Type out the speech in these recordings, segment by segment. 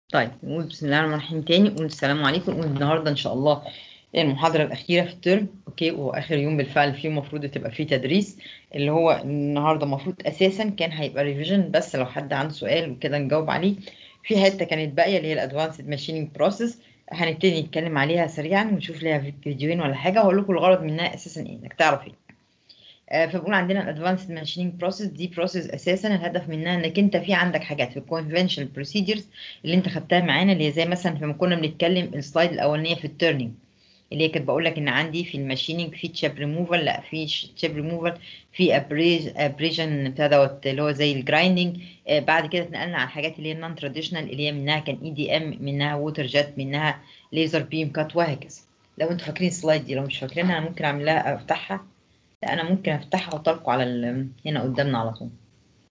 طيب نقول بسم الله الرحمن الرحيم تاني نقول السلام عليكم نقول النهارده ان شاء الله المحاضرة الأخيرة في الترم أوكي وآخر يوم بالفعل فيه المفروض تبقى فيه تدريس اللي هو النهارده المفروض أساسا كان هيبقى ريفيجن بس لو حد عنده سؤال وكده نجاوب عليه في حتة كانت باقية اللي هي الأدفانسد ماشينينج بروسيس هنبتدي نتكلم عليها سريعا ونشوف ليها فيديوهين ولا حاجة وأقول لكم الغرض منها أساسا إيه إنك تعرف إيه آه، فبقول عندنا الادفانسد ماشينينج بروسيس دي بروسيس اساسا الهدف منها انك انت في عندك حاجات في الكونفنشنال بروسيدرز اللي انت خدتها معانا اللي هي زي مثلا لما كنا بنتكلم السلايد الاولانيه في التيرنينج اللي هي كانت بقول لك ان عندي في الماشينينج في تشيب ريموفال لا في تشيب ريموفال في ابريجن بتاع دوت اللي هو زي الجرايندنج آه بعد كده اتنقلنا على الحاجات اللي هي النون تراديشنال اللي هي منها كان اي دي ام منها ووتر جيت منها ليزر بيم كات وهكذا لو انتوا فاكرين السلايد دي لو مش فاكرينها انا ممكن اعملها افتحها لا انا ممكن افتحها واحطها لكم على ال- هنا قدامنا على طول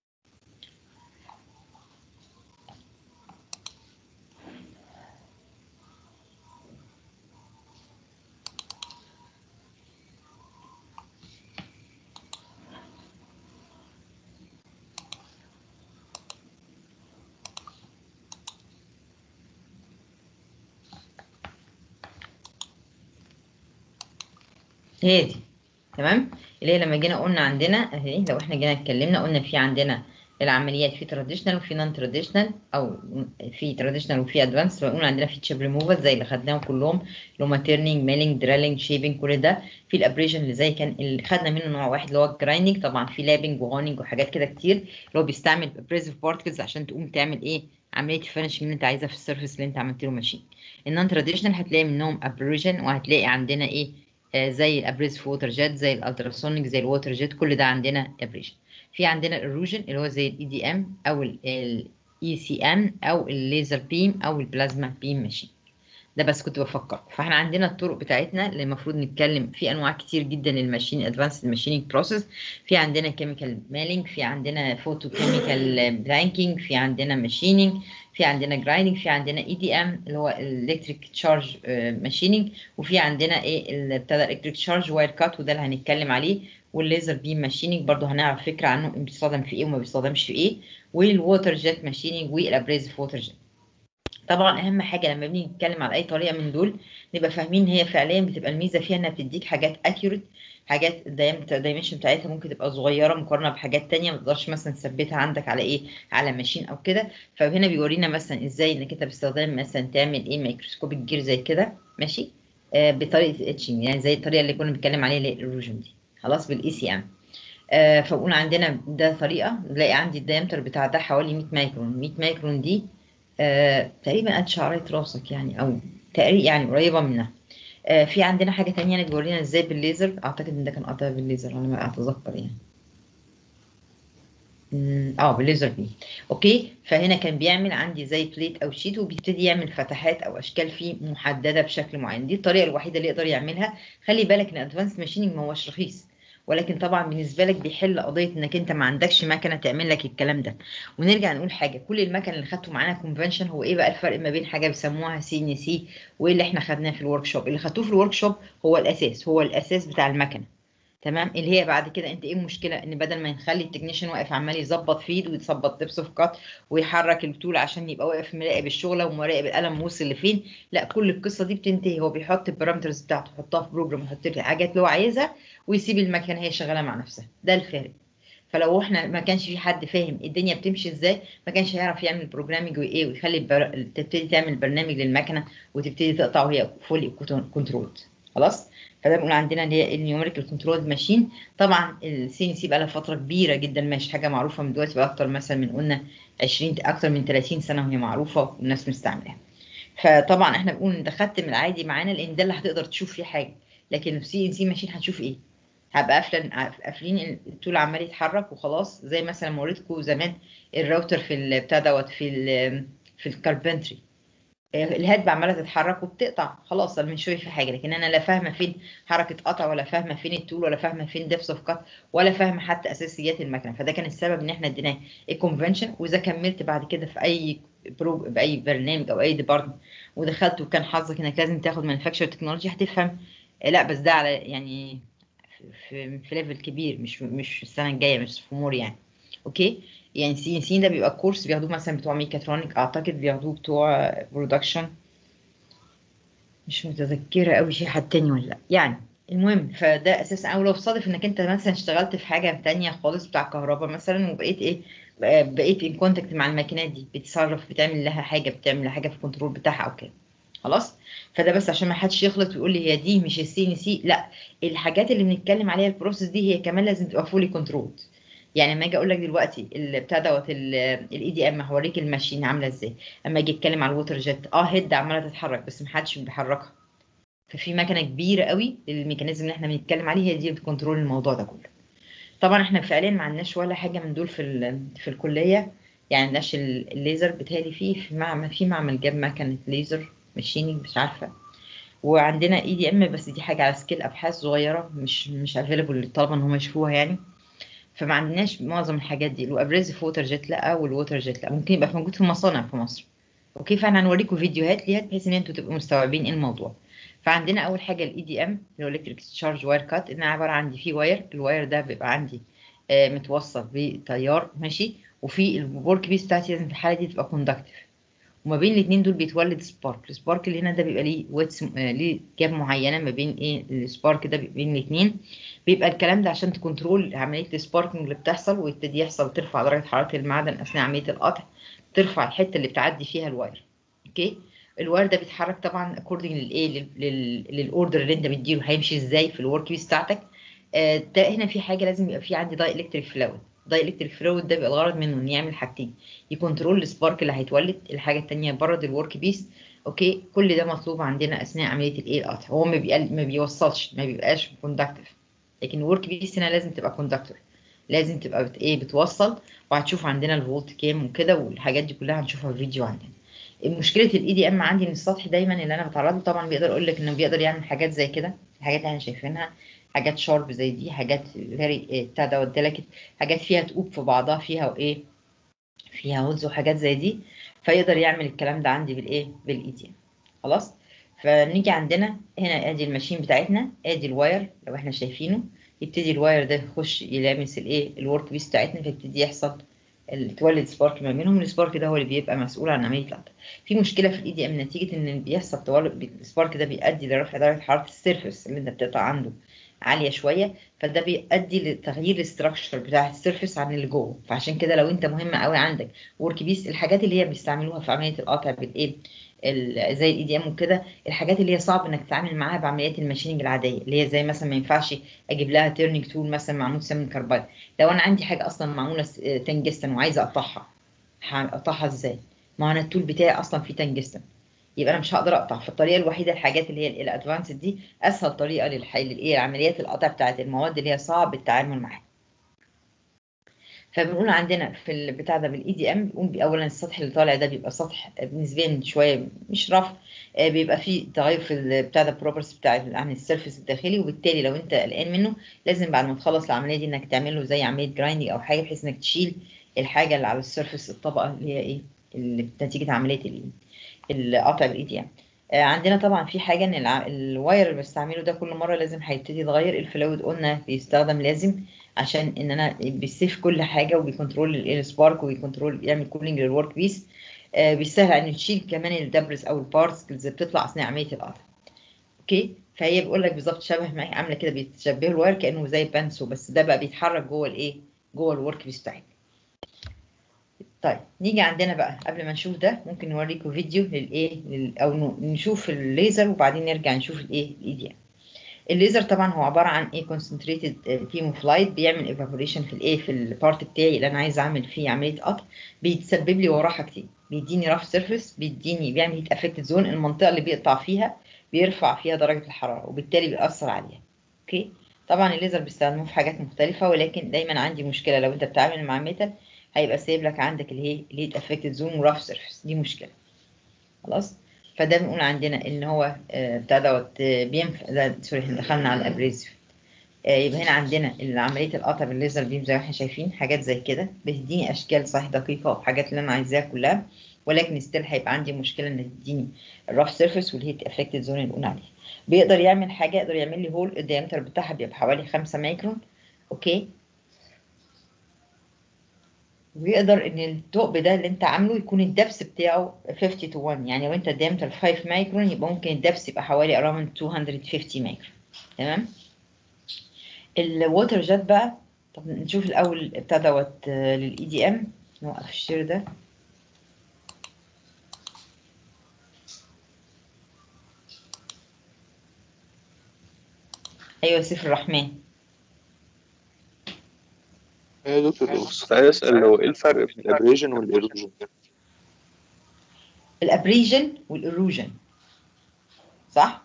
هي دي تمام اللي هي لما جينا قلنا عندنا اهي لو احنا جينا اتكلمنا قلنا في عندنا العمليات في تراديشنال وفي نون تراديشنال او في تراديشنال وفي ادفانس فقلنا عندنا في تشيب ريموفال زي اللي خدناهم كلهم اللي هم تيرنينج ميلينج دريلينج شيبنج كل ده في الابريشن اللي زي كان اللي خدنا منه نوع واحد اللي هو الجرايندنج طبعا في لابنج وهونينج وحاجات كده كتير اللي هو بيستعمل ابريزيف بارتكلز عشان تقوم تعمل ايه عمليه الفينشنج اللي انت عايزها في السيرفيس اللي انت عملت له ماشين النون تراديشنال هتلاقي منهم ابريشن وهتلاقي عندنا ايه آه، زي الابريز ووتر جيت زي الالتراسونيك زي الووتر جيت كل ده عندنا ابريشن في عندنا الاروجن اللي هو زي الاي دي ام او الاي سي ام او الليزر بيم او البلازما بيم ماشين ده بس كنت بفكر فاحنا عندنا الطرق بتاعتنا اللي المفروض نتكلم في انواع كتير جدا للماشين ادفانسد ماشينينج بروسيس في عندنا كيميكال ميلينج في عندنا فوتو كيميكال بلانكينج في عندنا ماشينينج في عندنا جرايندنج في عندنا اي دي ام اللي هو الالكتريك تشارج ماشينينج وفي عندنا ايه اللي ابتدى الكتريك تشارج واير كات وده اللي هنتكلم عليه والليزر بيم ماشينينج برضو هنعرف فكره عنه بيستخدم في ايه وما بيستخدمش في ايه والووتر جيت ماشينينج والابريزف ووتر جيت طبعا اهم حاجه لما بنيجي نتكلم على اي طريقه من دول نبقى فاهمين هي فعليا بتبقى الميزه فيها انها بتديك حاجات اكيوريت حاجات الدايمنشن بتاعتها ممكن تبقى صغيره مقارنه بحاجات تانية ما تقدرش مثلا تثبتها عندك على ايه على ماشين او كده فهنا بيورينا مثلا ازاي انك انت باستخدام مثلا تعمل ايه ميكروسكوبيك جير زي كده ماشي آه بطريقه الاتشنج يعني زي الطريقه اللي كنا بنتكلم عليها اللي هي الايروجن دي خلاص بالاي سي ام آه فقلنا عندنا ده طريقه نلاقي عندي الدايمتر بتاع ده حوالي 100 مايكرون 100 مايكرون دي آه تقريبا قد شعرية راسك يعني او تقريبا يعني قريبه منها آه في عندنا حاجه تانية يعني بيورينا ازاي بالليزر اعتقد ان ده كان قطع بالليزر على ما اتذكر يعني مم، اه بالليزر بي اوكي فهنا كان بيعمل عندي زي بليت او شيت وبيبتدي يعمل فتحات او اشكال فيه محدده بشكل معين دي الطريقه الوحيده اللي يقدر يعملها خلي بالك ان ادفانس ماشينينج ما هوش رخيص ولكن طبعا بالنسبه لك بيحل قضيه انك انت ما عندكش مكنه تعمل لك الكلام ده ونرجع نقول حاجه كل المكن اللي خدته معانا كونفنشن هو ايه بقى الفرق ما بين حاجه بيسموها سي ان سي وايه اللي احنا خدناه في الورك شوب اللي خدتوه في الورك شوب هو الاساس هو الاساس بتاع المكنه تمام اللي هي بعد كده انت ايه المشكله ان بدل ما نخلي التكنيشن واقف عمال يظبط فيد ويظبط دبس اوف كات ويحرك التول عشان يبقى واقف مراقب الشغله ومراقب القلم وصل لفين لا كل القصه دي بتنتهي هو بيحط البارامترز بتاعته يحطها في بروجرام يحط له الحاجات اللي هو عايزها ويسيب المكنه هي شغاله مع نفسها ده الفارق فلو احنا ما كانش في حد فاهم الدنيا بتمشي ازاي ما كانش هيعرف يعمل بروجرامنج وايه ويخلي البر... تبتدي تعمل برنامج للمكنه وتبتدي تقطع وهي فولي كنترول خلاص فده بنقول عندنا اللي هي النيوميريكال كنترول ماشين طبعا السي ان سي بقى لها فتره كبيره جدا مش حاجه معروفه من دلوقتي بقى اكتر مثلا من قلنا 20 اكتر من 30 سنه وهي معروفه والناس مستعملاها فطبعا احنا بنقول ان ده ختم العادي معانا لان ده اللي هتقدر تشوف فيه حاجه لكن السي ان سي ماشين هتشوف ايه هبقى قافله قافلين التول عمال يتحرك وخلاص زي مثلا ما وريتكم زمان الراوتر في ال- بتاع دوت في ال في الكاربنتري الهاد عماله تتحرك وبتقطع خلاص انا مش شايفه حاجه لكن انا لا فاهمه فين حركه قطع ولا فاهمه فين التول ولا فاهمه فين ديبس اوف كات ولا فاهمه حتى اساسيات المكنه فده كان السبب ان احنا اديناه الكونفنشن واذا كملت بعد كده في اي برو باي برنامج او اي ديبارتمنت ودخلت وكان حظك انك لازم تاخد مانيفاكتشر تكنولوجي هتفهم لا بس ده على يعني في في ليفل كبير مش مش السنه الجايه مش في امور يعني اوكي يعني سي ان سي ده بيبقى كورس بياخدوه مثلا بتوع ميكاترونيك اعتقد بياخدوه بتوع برودكشن مش متذكره قوي في حد تاني ولا لا يعني المهم فده اساس او لو صادف انك انت مثلا اشتغلت في حاجه تانية خالص بتاع كهرباء مثلا وبقيت ايه بقى- بقيت ان كونتاكت مع الماكينات دي بتصرف بتعمل لها حاجه بتعمل لها حاجه في الكنترول بتاعها او كده خلاص فده بس عشان ما حدش يخلط ويقول لي هي دي مش السي ان سي لا الحاجات اللي بنتكلم عليها البروسيس دي هي كمان لازم تبقى فولي كنترول يعني لما اجي اقول لك دلوقتي ال- بتاع دوت الاي دي ام هوريك الماشين عامله ازاي اما اجي اتكلم على الووتر جيت اه هيد عماله تتحرك بس محدش بيحركها ففي مكنه كبيره قوي الميكانيزم اللي احنا بنتكلم عليه هي دي بتكنترول الموضوع ده كله طبعا احنا فعليا ما عندناش ولا حاجه من دول في ال- في الكليه يعني عندناش ال- الليزر بتهيألي فيه في معمل في معمل جاب مكنه ليزر ماشينينج مش عارفه وعندنا اي دي ام بس دي حاجه على سكيل ابحاث صغيره مش مش افيلبل للطلبه ان هم يشوفوها يعني فما عندناش معظم الحاجات دي الابريزف ووتر جيت لا والووتر جيت لا ممكن يبقى موجود في مصانع في مصر اوكي فاحنا هنوريكم فيديوهات ليها بحيث ان انتوا تبقوا مستوعبين ايه الموضوع فعندنا اول حاجه الاي دي ام اللي هو الكتريك تشارج واير كات ان عباره عندي فيه واير الواير ده بيبقى عندي آه، متوصل بتيار ماشي وفي الورك بيس بتاعتي لازم في الحاله دي تبقى كوندكتيف وما بين الاثنين دول بيتولد سبارك السبارك اللي هنا ده بيبقى ليه ويتس آه، ليه جاب معينه ما بين ايه السبارك ده بين الاثنين بيبقى الكلام ده عشان تكنترول عمليه السباركنج اللي بتحصل ويبتدي يحصل ترفع درجه حراره المعدن اثناء عمليه القطع ترفع الحته اللي بتعدي فيها الواير اوكي الواير ده بيتحرك طبعا اكوردنج للايه للاوردر اللي انت مديله هيمشي ازاي في الورك بيس بتاعتك آه، ده هنا في حاجه لازم يبقى في عندي داي الكتريك فلويد داي الكتريك فلويد ده بيبقى الغرض منه انه يعمل حاجتين يكنترول السبارك اللي هيتولد الحاجه الثانيه يبرد الورك بيس اوكي كل ده مطلوب عندنا اثناء عمليه الايه القطع هو ما بيقل ما بيوصلش ما بيبقاش كوندكتيف لكن الورك بيس هنا لازم تبقى كوندكتور لازم تبقى بت ايه بتوصل وهتشوف عندنا الفولت كام وكده والحاجات دي كلها هنشوفها في فيديو عندنا مشكله الاي دي ام عندي ان السطح دايما اللي انا بتعرض له طبعا بيقدر اقول لك انه بيقدر يعمل حاجات زي كده الحاجات اللي احنا شايفينها حاجات شارب زي دي حاجات فيري بتاع دوت ديليكت حاجات فيها تقوب في بعضها فيها وايه فيها هولز وحاجات زي دي فيقدر يعمل الكلام ده عندي بالايه بالاي دي ام خلاص فنيجي عندنا هنا ادي الماشين بتاعتنا ادي الواير لو احنا شايفينه يبتدي الواير ده يخش يلامس الايه الورك بيس بتاعتنا فيبتدي يحصل ال- تولد سبارك ما بينهم السبارك ده هو اللي بيبقى مسؤول عن عمليه القطع في مشكله في الاي دي ام نتيجه ان بيحصل تولد السبارك ده بيؤدي لرفع درجه حراره السيرفس اللي انت بتقطع عنده عاليه شويه فده بيؤدي لتغيير الاستراكشر بتاع السيرفس عن اللي جوه فعشان كده لو انت مهم قوي عندك ورك بيس الحاجات اللي هي بيستعملوها في عمليه القطع بالايه ال- زي الاي دي ام وكده الحاجات اللي هي صعب انك تتعامل معاها بعمليات الماشيننج العاديه اللي هي زي مثلا ما ينفعش اجيب لها تيرنينج تول مثلا معمول سمن كربايد لو انا عندي حاجه اصلا معموله س- آه، تنجستن وعايزه اقطعها هقطعها ازاي ما انا التول بتاعي اصلا فيه تنجستن يبقى انا مش هقدر اقطع فالطريقه الوحيده الحاجات اللي هي الادفانسد دي اسهل طريقه للح- للايه عمليات القطع بتاعت المواد اللي هي صعب التعامل معاها فبنقول عندنا في البتاع ده بالاي دي ام بنقول بي- اولا السطح اللي طالع ده بيبقى سطح نسبيا شويه مش رف آه، بيبقى فيه تغير في البتاع ده بروبرتيز بتاع عن السيرفيس الداخلي وبالتالي لو انت قلقان منه لازم بعد ما تخلص العمليه دي انك تعمل له زي عمليه جرايندنج او حاجه بحيث انك تشيل الحاجه اللي على السيرفيس الطبقه اللي هي ايه اللي نتيجه عمليه الايه القطع بالاي دي ام عندنا طبعا في حاجه ان الع- الواير اللي بستعمله ده كل مره لازم هيبتدي يتغير الفلويد قلنا بيستخدم لازم عشان ان انا بيسيف كل حاجه وبيكنترول السبارك وبيكنترول يعمل كولينج للورك بيس آه، بيسهل ان تشيل كمان الدبرز او البارتكلز اللي بتطلع اثناء عمليه القطع اوكي فهي بيقول لك بالظبط شبه ما هي عامله كده بيتشبه الواير كانه زي بانسو بس ده بقى بيتحرك جوه الايه جوه الورك بيس بتاعتنا طيب نيجي عندنا بقى قبل ما نشوف ده ممكن نوريكم فيديو للايه لل... او ن- نشوف الليزر وبعدين نرجع نشوف الايه الاي دي الليزر طبعا هو عباره عن ايه كونسنتريتد بيم اوف لايت بيعمل ايفابوريشن في الايه في البارت بتاعي اللي انا عايز اعمل فيه عمليه قطع بيتسبب لي وراه حاجتين بيديني راف سيرفيس بيديني بيعمل هيت افكتد زون المنطقه اللي بيقطع فيها بيرفع فيها درجه الحراره وبالتالي بيأثر عليها اوكي طبعا الليزر بيستخدموه في حاجات مختلفه ولكن دايما عندي مشكله لو انت بتتعامل مع ميتال هيبقى سايب لك عندك اللي هي الهيت افكتد زون وراف سيرفيس دي مشكله خلاص فده بنقول عندنا ان هو آه، بتاع دوت آه، بينفع ده سوري احنا دخلنا على الابريزيف آه، يبقى هنا عندنا عمليه القطع بالليزر بيم زي ما احنا شايفين حاجات زي كده بتديني اشكال صحيح دقيقه وحاجات اللي انا عايزاها كلها ولكن ستيل هيبقى عندي مشكله ان تديني الراف سيرفيس والهيت افكتد زون اللي قلنا عليها بيقدر يعمل حاجه يقدر يعمل لي هول الديامتر بتاعها بيبقى حوالي 5 مايكرون اوكي ويقدر ان الثقب ده اللي انت عامله يكون الدبس بتاعه 50 to 1 يعني لو انت diameter 5 مايكرون يبقى ممكن الدبس يبقى حوالي around 250 مايكرون تمام الووتر جت بقى طب نشوف الاول بتاع دوت للاي دي ام نوقف الشير ده ايوه سيف الرحمن يا دكتور كنت عايز اسال لو ايه الفرق بين الابريجن والايروجن الابريجن والايروجن صح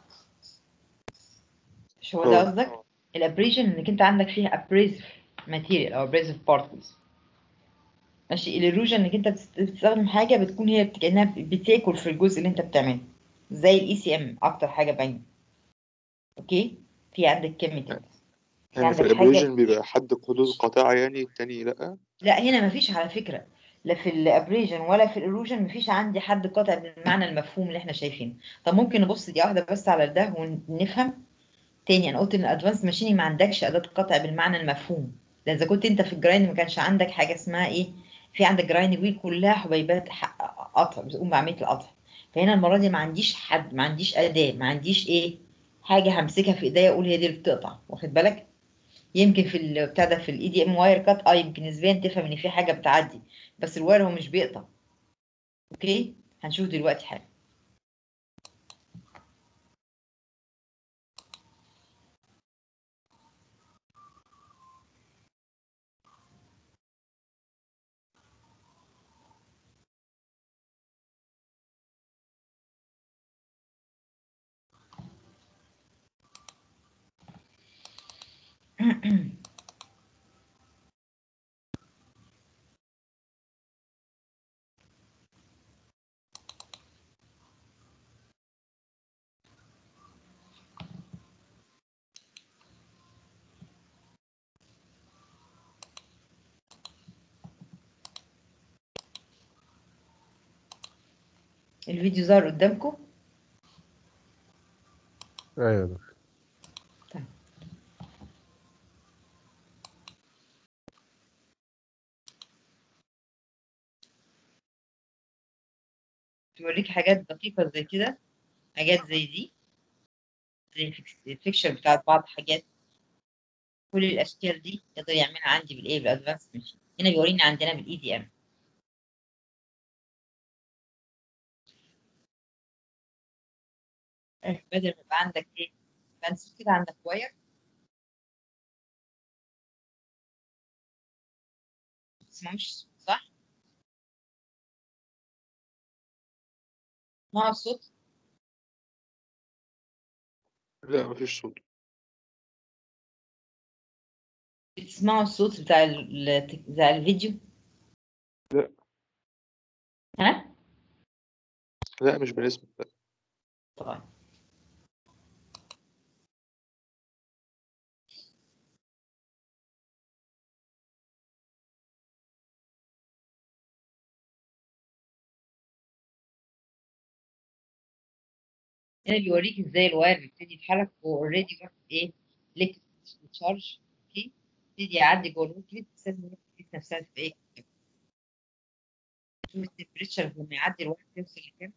مش هو ده اه. قصدك الابريجن انك انت عندك فيها ابريزف ماتيريال او ابريزف بارتكلز ماشي الايروجن انك انت بتست- بتستخدم حاجه بتكون هي بت- كانها بتاكل في الجزء اللي انت بتعمله زي الاي سي ام اكتر حاجه باينه اوكي في عندك كيميكال يعني في عندك حاجة- الابريجن بيبقى حد حدود قاطعة يعني التاني لا لا هنا مفيش على فكرة لا في الابريجن ولا في الايروجن مفيش عندي حد قاطع بالمعنى المفهوم اللي احنا شايفينه طب ممكن نبص دي واحدة بس على ده ونفهم تاني انا قلت ان الادفانس ماشيني ما عندكش اداة قطع بالمعنى المفهوم لان اذا كنت انت في الجرايند ما كانش عندك حاجة اسمها ايه في عندك جرايند ويل كلها حبيبات ح- قطع بتقوم بعملية القطع فهنا المرة دي ما عنديش حد ما عنديش أداة ما عنديش ايه حاجة همسكها في ايديا اقول هي دي اللي بتقطع واخد بالك يمكن في ال- بتاع ده في الاي دي ام واير كات اه يمكن نسبيا تفهم ان في حاجه بتعدي بس الواير هو مش بيقطع اوكي هنشوف دلوقتي حاجه الفيديو ظهر قدامكم ايوه يا دكتور بيوريك حاجات دقيقه زي كده حاجات زي دي زي الفيكس- الفيكشر بتاعت بعض حاجات كل الاشكال دي يقدر يعملها عندي بالايه بالادفانس ماشين هنا بيورينا عندنا بالاي دي ام بدل ما يبقى عندك ايه بنسل كده عندك واير ما تسمعوش صح؟ اسمعوا الصوت لا مفيش صوت بتسمعوا الصوت بتاع ال... بتاع الفيديو لا. ها؟ لا مش بنسمع لا. طيب هنا بيوريك ازاي الواير بيبتدي يتحرك هو اوريدي واخد ايه ليك تشارج اوكي يبتدي يعدي جوه الوكلت بسبب ان الوكلت نفسها تبقى ايه شوف التمبريتشر لما يعدي الواير يوصل لكام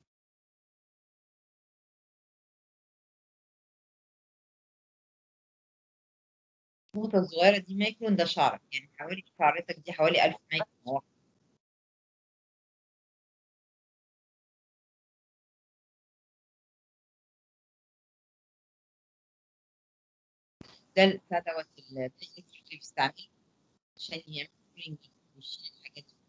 النقطة الصغيرة دي مايكرون ده شعرك يعني حوالي شعرتك دي حوالي 1000 مايكرون أو ده بتاع دوت التكنيك اللي بيستعمله عشان يعمل كولينج ويشيل الحاجات دي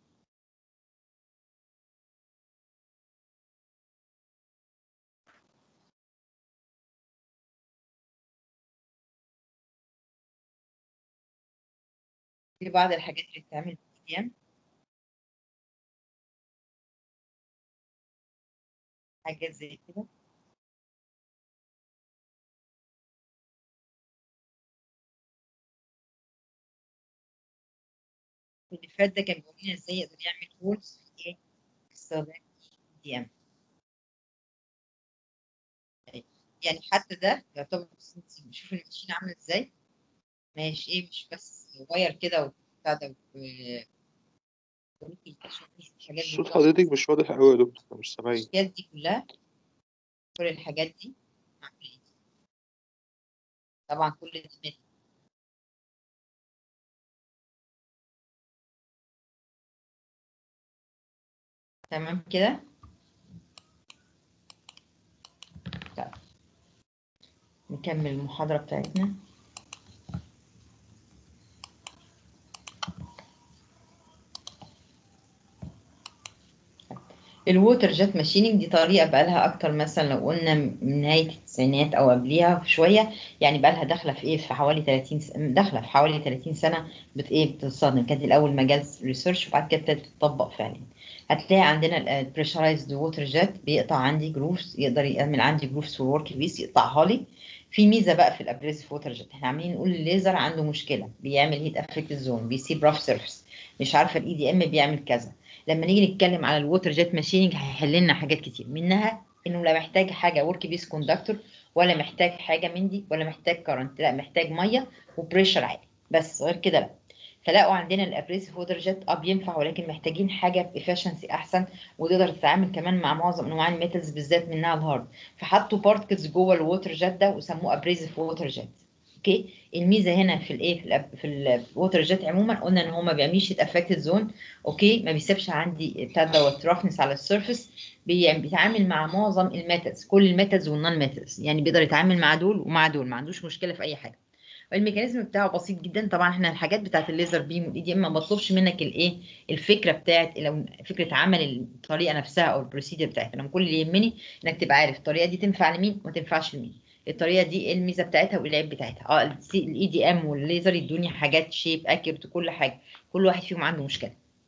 في بعض الحاجات اللي بتتعمل بالأيام حاجات زي كده اللي فات ده كان بيورينا ازاي يقدر يعمل هولز في ايه استخدام دي ام يعني حتى ده يعتبر شوف الماشين عامله ازاي ماشي ايه مش بس واير كده وبتاع ده و- ممكن تشوفي الحاجات دي صوت كلها حضرتك مش واضح قوي يا دكتور مش سامعين الحاجات دي كلها كل الحاجات دي معمولة إيه؟ طبعا كل دي ميثود تمام كده طيب نكمل المحاضرة بتاعتنا الووتر جيت ماشينينج دي طريقة بقالها أكتر مثلا لو قلنا من نهاية التسعينات أو قبليها بشوية يعني بقالها داخلة في إيه في حوالي 30 س... داخلة في حوالي 30 سنة بت إيه بتتصدم كانت الأول مجال ريسيرش وبعد كده ابتدت تطبق فعلا هتلاقي عندنا البريشرايزد ووتر جيت بيقطع عندي جروفز يقدر يعمل عندي جروفز في الورك بيس يقطعها لي في ميزه بقى في الابريسيف ووتر جيت احنا عاملين نقول الليزر عنده مشكله بيعمل هيت افكت زون بيسيب راف سيرفيس مش عارفه الاي دي ام بيعمل كذا لما نيجي نتكلم على الووتر جيت ماشيننج هيحل لنا حاجات كتير منها انه لا محتاج حاجه ورك بيس كوندكتور ولا محتاج حاجه من دي ولا محتاج كارنت لا محتاج ميه وبريشر عالي بس غير كده لا فلاقوا عندنا الابريسيف ووتر جيت اه بينفع ولكن محتاجين حاجه بافشنسي احسن وتقدر تتعامل كمان مع معظم انواع الميتالز بالذات منها الهارد فحطوا بارتكلز جوه الووتر جيت ده وسموه ابريسيف ووتر جيت اوكي الميزه هنا في الايه في الأب في الووتر جيت عموما قلنا ان هو ما بيعملش افكتد زون اوكي ما بيسيبش عندي بتاع دوت رفنس على السيرفيس بيتعامل مع معظم الميتالز كل الميتالز والنون ميتالز يعني بيقدر يتعامل مع دول ومع دول ما عندوش مشكله في اي حاجه والميكانيزم بتاعه بسيط جدا طبعا احنا الحاجات بتاعت الليزر بيم والاي دي ام ما بطلبش منك الايه الفكره بتاعت لو فكره عمل الطريقه نفسها او البروسيجر بتاعتها انا كل اللي يهمني انك تبقى عارف الطريقه دي تنفع لمين وما تنفعش لمين الطريقه دي ايه الميزه بتاعتها وايه العيب بتاعتها اه الاي دي ام والليزر يدوني حاجات شيب اكيرت وكل حاجه كل واحد فيهم عنده مشكله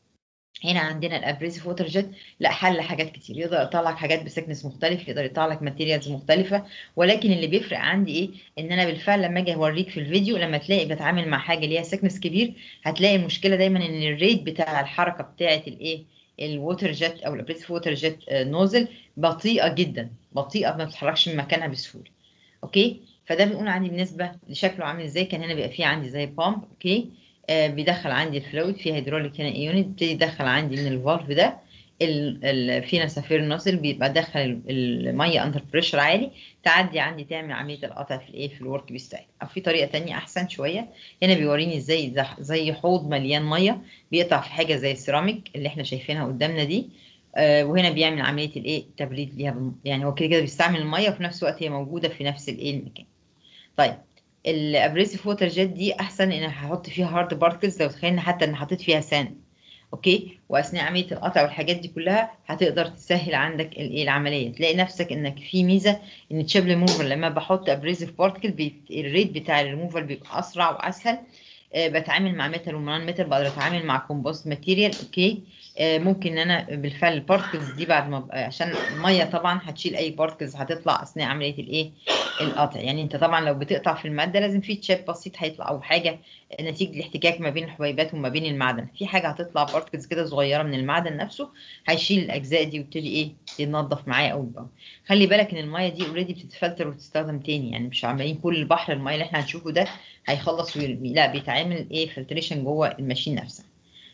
هنا عندنا الابريسيف ووتر جيت لا حل حاجات كتير يقدر يطلع لك حاجات بسكنس مختلف يقدر يطلع لك ماتيريالز مختلفه ولكن اللي بيفرق عندي ايه ان انا بالفعل لما اجي اوريك في الفيديو لما تلاقي بتعامل مع حاجه ليها سكنس كبير هتلاقي المشكله دايما ان الريت بتاع الحركه بتاعه الايه الووتر جيت او الابريسيف ووتر جيت نوزل بطيئه جدا بطيئه ما بتتحركش من مكانها بسهوله اوكي فده بنقول عندي بالنسبه لشكله عامل ازاي كان هنا بيبقى فيه عندي زي بامب اوكي آه بيدخل عندي الفلويد في هيدروليك هنا يونت بيبتدي يدخل عندي من الفالف ده ال ال فينا سفير نوزل بيبقى دخل الميه اندر بريشر عالي تعدي عندي تعمل عمليه القطع في الايه في الورك بيس بتاعتي او في طريقه تانية احسن شويه هنا بيوريني ازاي زي حوض مليان ميه بيقطع في حاجه زي السيراميك اللي احنا شايفينها قدامنا دي آه وهنا بيعمل عمليه الايه التبريد ليها يعني هو كده كده بيستعمل الميه وفي نفس الوقت هي موجوده في نفس الايه المكان طيب الابريسيف ووتر جيت دي احسن ان هحط فيها هارد بارتكلز لو تخيلنا حتى ان حطيت فيها ساند اوكي واثناء عمليه القطع والحاجات دي كلها هتقدر تسهل عندك الايه العمليه تلاقي نفسك انك في ميزه ان تشيب ريموفر لما بحط ابريسيف بارتكل الريت بتاع الريموفر بيبقى اسرع واسهل أه بتعامل مع ميتال ومنان ميتال بقدر اتعامل مع كومبوست ماتيريال اوكي أه ممكن ان انا بالفعل البارتكلز دي بعد ما عشان الميه طبعا هتشيل اي بارتكلز هتطلع اثناء عمليه الايه القطع يعني انت طبعا لو بتقطع في الماده لازم في تشيب بسيط هيطلع او حاجه نتيجه الاحتكاك ما بين الحبيبات وما بين المعدن في حاجه هتطلع بارتكلز كده صغيره من المعدن نفسه هيشيل الاجزاء دي ويبتدي ايه يتنضف معايا اول باول خلي بالك ان الميه دي اوريدي بتتفلتر وتستخدم تاني يعني مش عمالين كل البحر الميه اللي احنا هنشوفه ده هيخلص ويرمي لا بيتعمل ايه فلتريشن جوه الماشين نفسها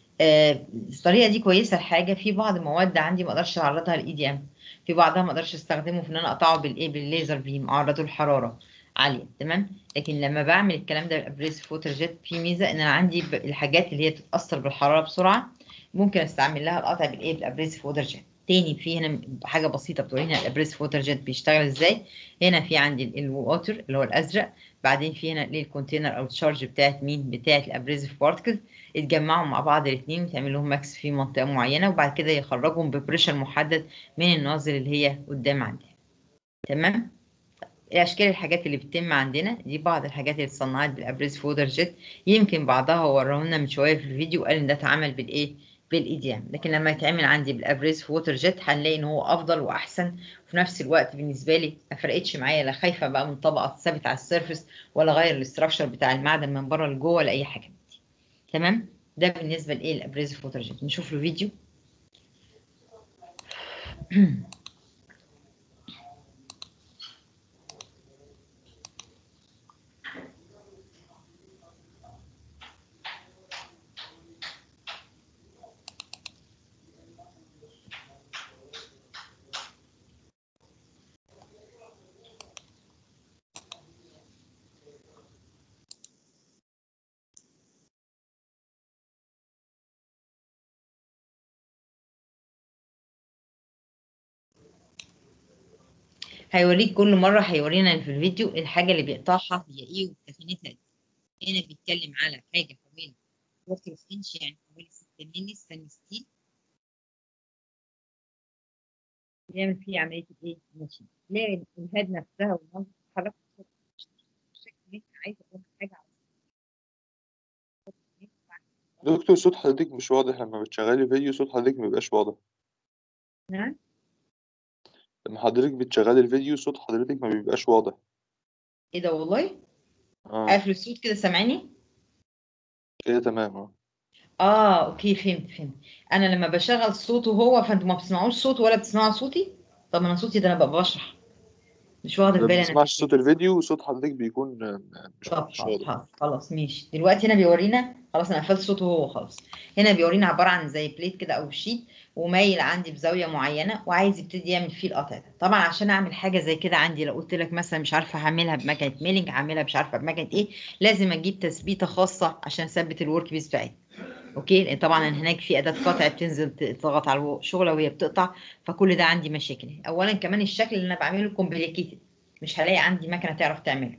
آه الطريقه دي كويسه لحاجه في بعض المواد عندي ما اقدرش اعرضها للاي دي ام في بعضها ما اقدرش استخدمه في ان انا اقطعه بالايه بالليزر بيم اعرضه لحراره عاليه تمام لكن لما بعمل الكلام ده بالابريسيف ووتر جيت في ميزه ان انا عندي الحاجات اللي هي بتتاثر بالحراره بسرعه ممكن استعمل لها القطع بالايه بالابريسيف ووتر جيت تاني في هنا حاجه بسيطه بتورينا الابريسيف ووتر جيت بيشتغل ازاي هنا في عندي الووتر اللي هو الازرق بعدين في هنا الكونتينر او التشارج بتاعت مين بتاعت الابريسيف بارتكل يتجمعوا مع بعض الاثنين وتعمل لهم ماكس في منطقه معينه وبعد كده يخرجهم ببريشر محدد من النازل اللي هي قدام عندنا تمام الاشكال الحاجات اللي بتتم عندنا دي بعض الحاجات اللي اتصنعت بالابريسيف ووتر جيت يمكن بعضها ورونا من شويه في الفيديو قال ان ده اتعمل بالايه بالاي دي ام لكن لما يتعمل عندي بالابريسيف ووتر جيت هنلاقي ان هو افضل واحسن وفي نفس الوقت بالنسبه لي ما فرقتش معايا لا خايفه بقى من طبقه ثابت على السيرفس ولا غير الاستراكشر بتاع المعدن من بره لجوه ولا اي حاجه من دي تمام ده بالنسبه لايه الابريسيف ووتر جيت نشوف له فيديو هيوريك كل مرة هيورينا في الفيديو الحاجة اللي بيقطعها هي ايه وتخانتها ايه هنا بيتكلم على حاجة حوالي كوارتر اوف انش يعني حوالي 6 مللي ستانلس ستيل بيعمل فيه عملية الايه؟ ماشي تلاقي الهاد نفسها والمنظر بتتحرك بالشكل اللي انت عايز تقول حاجة على دكتور صوت حضرتك مش واضح لما بتشغلي فيديو صوت حضرتك مبيبقاش واضح نعم لما حضرتك بتشغلي الفيديو صوت حضرتك ما بيبقاش واضح ايه ده والله؟ اه قافل الصوت كده سامعني؟ كده تمام اه اه اوكي فهمت فهمت انا لما بشغل صوته هو فانتوا ما بتسمعوش صوته ولا بتسمعوا صوتي طب انا صوتي ده انا ببقى بشرح مش واخده في ما بالي انا بتسمعش صوت الفيديو وصوت حضرتك بيكون آه، مش طب مش حاضر واضح حاضر خلاص ماشي دلوقتي هنا بيورينا خلاص انا قفلت صوته هو خلاص هنا بيورينا عباره عن زي بليت كده او شيت ومايل عندي بزاويه معينه وعايز يبتدي يعمل فيه القطع ده طبعا عشان اعمل حاجه زي كده عندي لو قلت لك مثلا مش عارفه هعملها بمكنه ميلينج هعملها مش عارفه بمكنه ايه لازم اجيب تثبيته خاصه عشان اثبت الورك بيس بتاعتي اوكي لان طبعا هناك في اداه قطع بتنزل تضغط على الشغله وهي بتقطع فكل ده عندي مشاكل اولا كمان الشكل اللي انا بعمله كومبليكيتد مش هلاقي عندي مكنه تعرف تعمله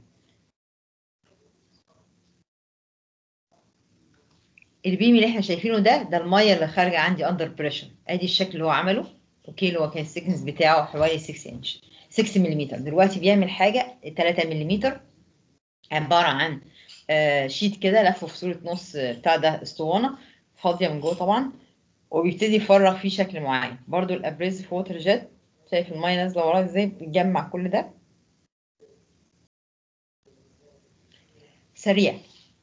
البيم اللي احنا شايفينه ده ده الميه اللي خارجه عندي اندر بريشر ادي الشكل اللي هو عمله اوكي اللي هو كان السكنس بتاعه حوالي 6 انش 6 ملم دلوقتي بيعمل حاجه 3 ملم عباره عن آه شيت كده لفه في صوره نص آه، بتاع ده اسطوانه فاضيه من جوه طبعا وبيبتدي يفرغ فيه شكل معين برضو الابريزف ووتر جيت شايف الميه نازله وراه ازاي بتجمع كل ده سريع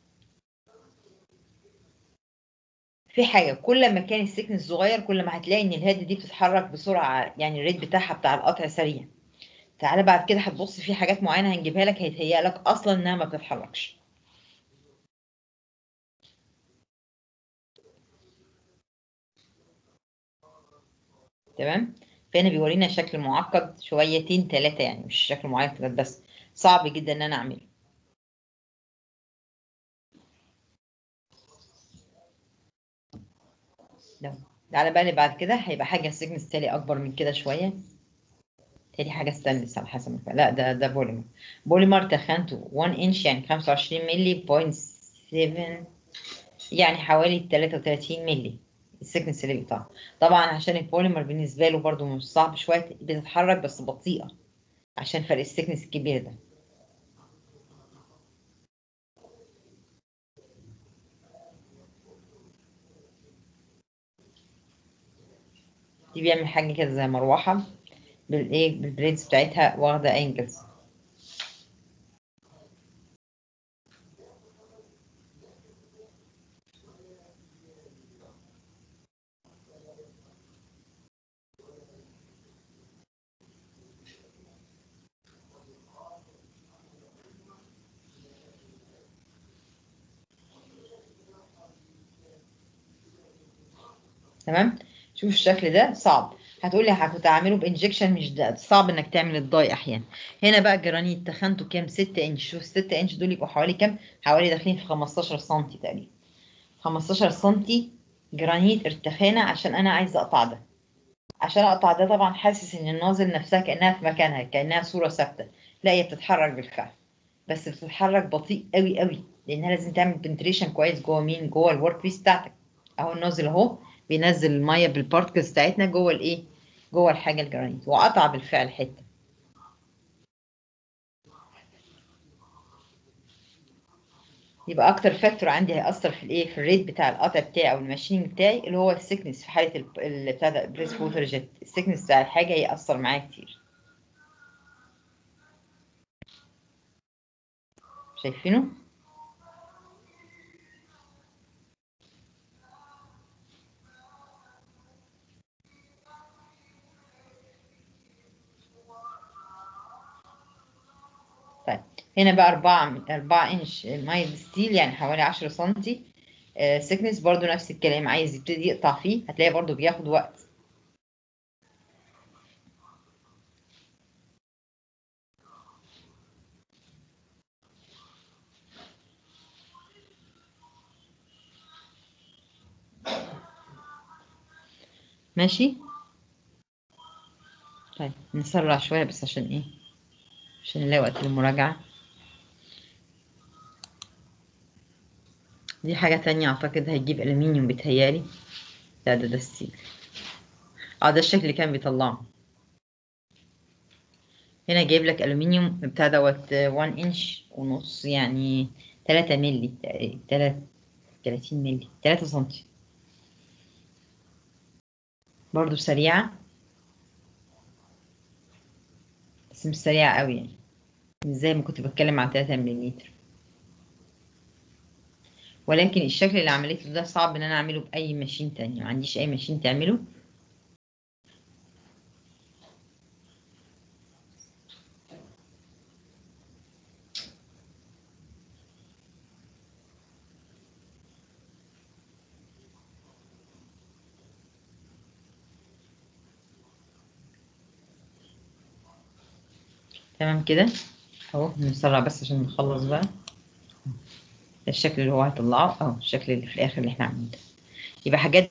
في حاجة كل ما كان السكن صغير كل ما هتلاقي ان الهاد دي بتتحرك بسرعة يعني الريت بتاعها بتاع القطع سريع تعالى بعد كده هتبص في حاجات معينة هنجيبها لك هيتهيأ لك اصلا انها ما بتتحركش تمام فهنا بيورينا شكل معقد شويتين ثلاثة يعني مش شكل معقد بس صعب جدا ان انا اعمله ده تعالى بقى اللي بعد كده هيبقى حاجة السيجنس تالي أكبر من كده شوية تاني حاجة ستانلس على حسب ما لا ده ده بوليمر بوليمر تخانته 1 انش يعني 25 مللي بوينت 7 يعني حوالي 33 مللي السيكنس اللي بيقطعه طبعا عشان البوليمر بالنسبة له برضو مش صعب شوية بتتحرك بس بطيئة عشان فرق السيكنس الكبير ده دي بيعمل حاجة كده زي مروحة بالايه بالبليدز بتاعتها واخدة انجلز تمام شوف الشكل ده صعب هتقولي كنت اعمله بانجكشن مش ده صعب انك تعمل الضاي احيانا هنا بقى جرانيت تخنته كام 6 انش شوف 6 انش دول يبقوا حوالي كام حوالي داخلين في 15 سم تقريبا 15 سم جرانيت ارتخانه عشان انا عايزه اقطع ده عشان اقطع ده طبعا حاسس ان النازل نفسها كانها في مكانها كانها صوره ثابته لا هي بتتحرك بالفعل بس بتتحرك بطيء قوي قوي لانها لازم تعمل بنتريشن كويس جوه مين جوه الورك بيس بتاعتك اهو النازل اهو بينزل الميه بالبارتكلز بتاعتنا جوه الايه جوه الحاجه الجرانيت وقطع بالفعل حته يبقى اكتر فاكتور عندي هيأثر في الايه في الريت بتاع القطع بتاعي او الماشينينج بتاعي اللي هو السكنس في حاله ال- ال- بتاع ده بريس ووتر جيت السكنس بتاع الحاجه هيأثر معايا كتير شايفينه طيب هنا بقى 4 4 انش مايل ستيل يعني حوالي 10 سنتي سكنس برضو نفس الكلام عايز يبتدي يقطع فيه هتلاقي برضو بياخد وقت ماشي طيب نسرع شوية بس عشان ايه عشان نلاقي وقت المراجعة دي حاجة تانية أعتقد هيجيب ألمنيوم بيتهيالي لا ده ده السيل اه ده الشكل اللي كان بيطلعه هنا جايب لك ألمنيوم بتاع دوت 1 انش ونص يعني 3 مللي 3 30 مللي 3 سنتي برضو سريعة بس مش سريعة قوي يعني مش زي ما كنت بتكلم عن 3 مليلتر ولكن الشكل اللي عملته ده صعب ان انا اعمله باي ماشين تانية ما عنديش اي ماشين تعمله تمام كده اهو نسرع بس عشان نخلص بقى ده الشكل اللي هو هيطلعه اهو الشكل اللي في الاخر اللي احنا عاملينه ده يبقى حاجات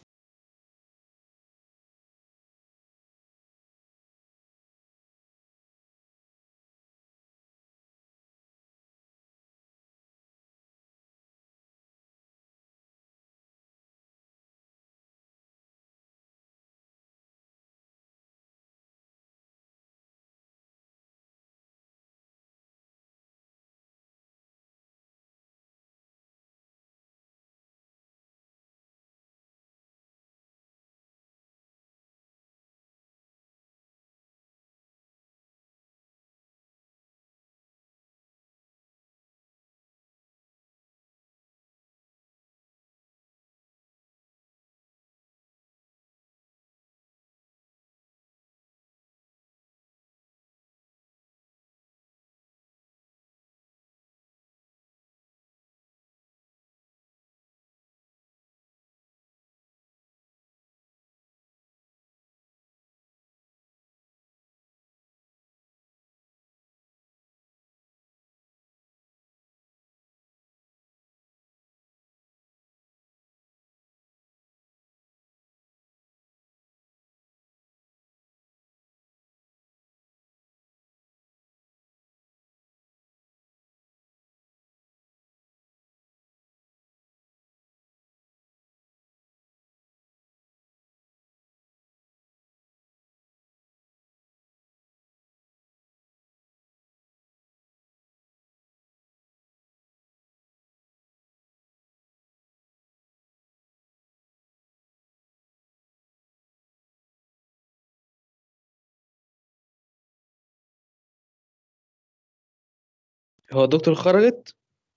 هو الدكتور خرجت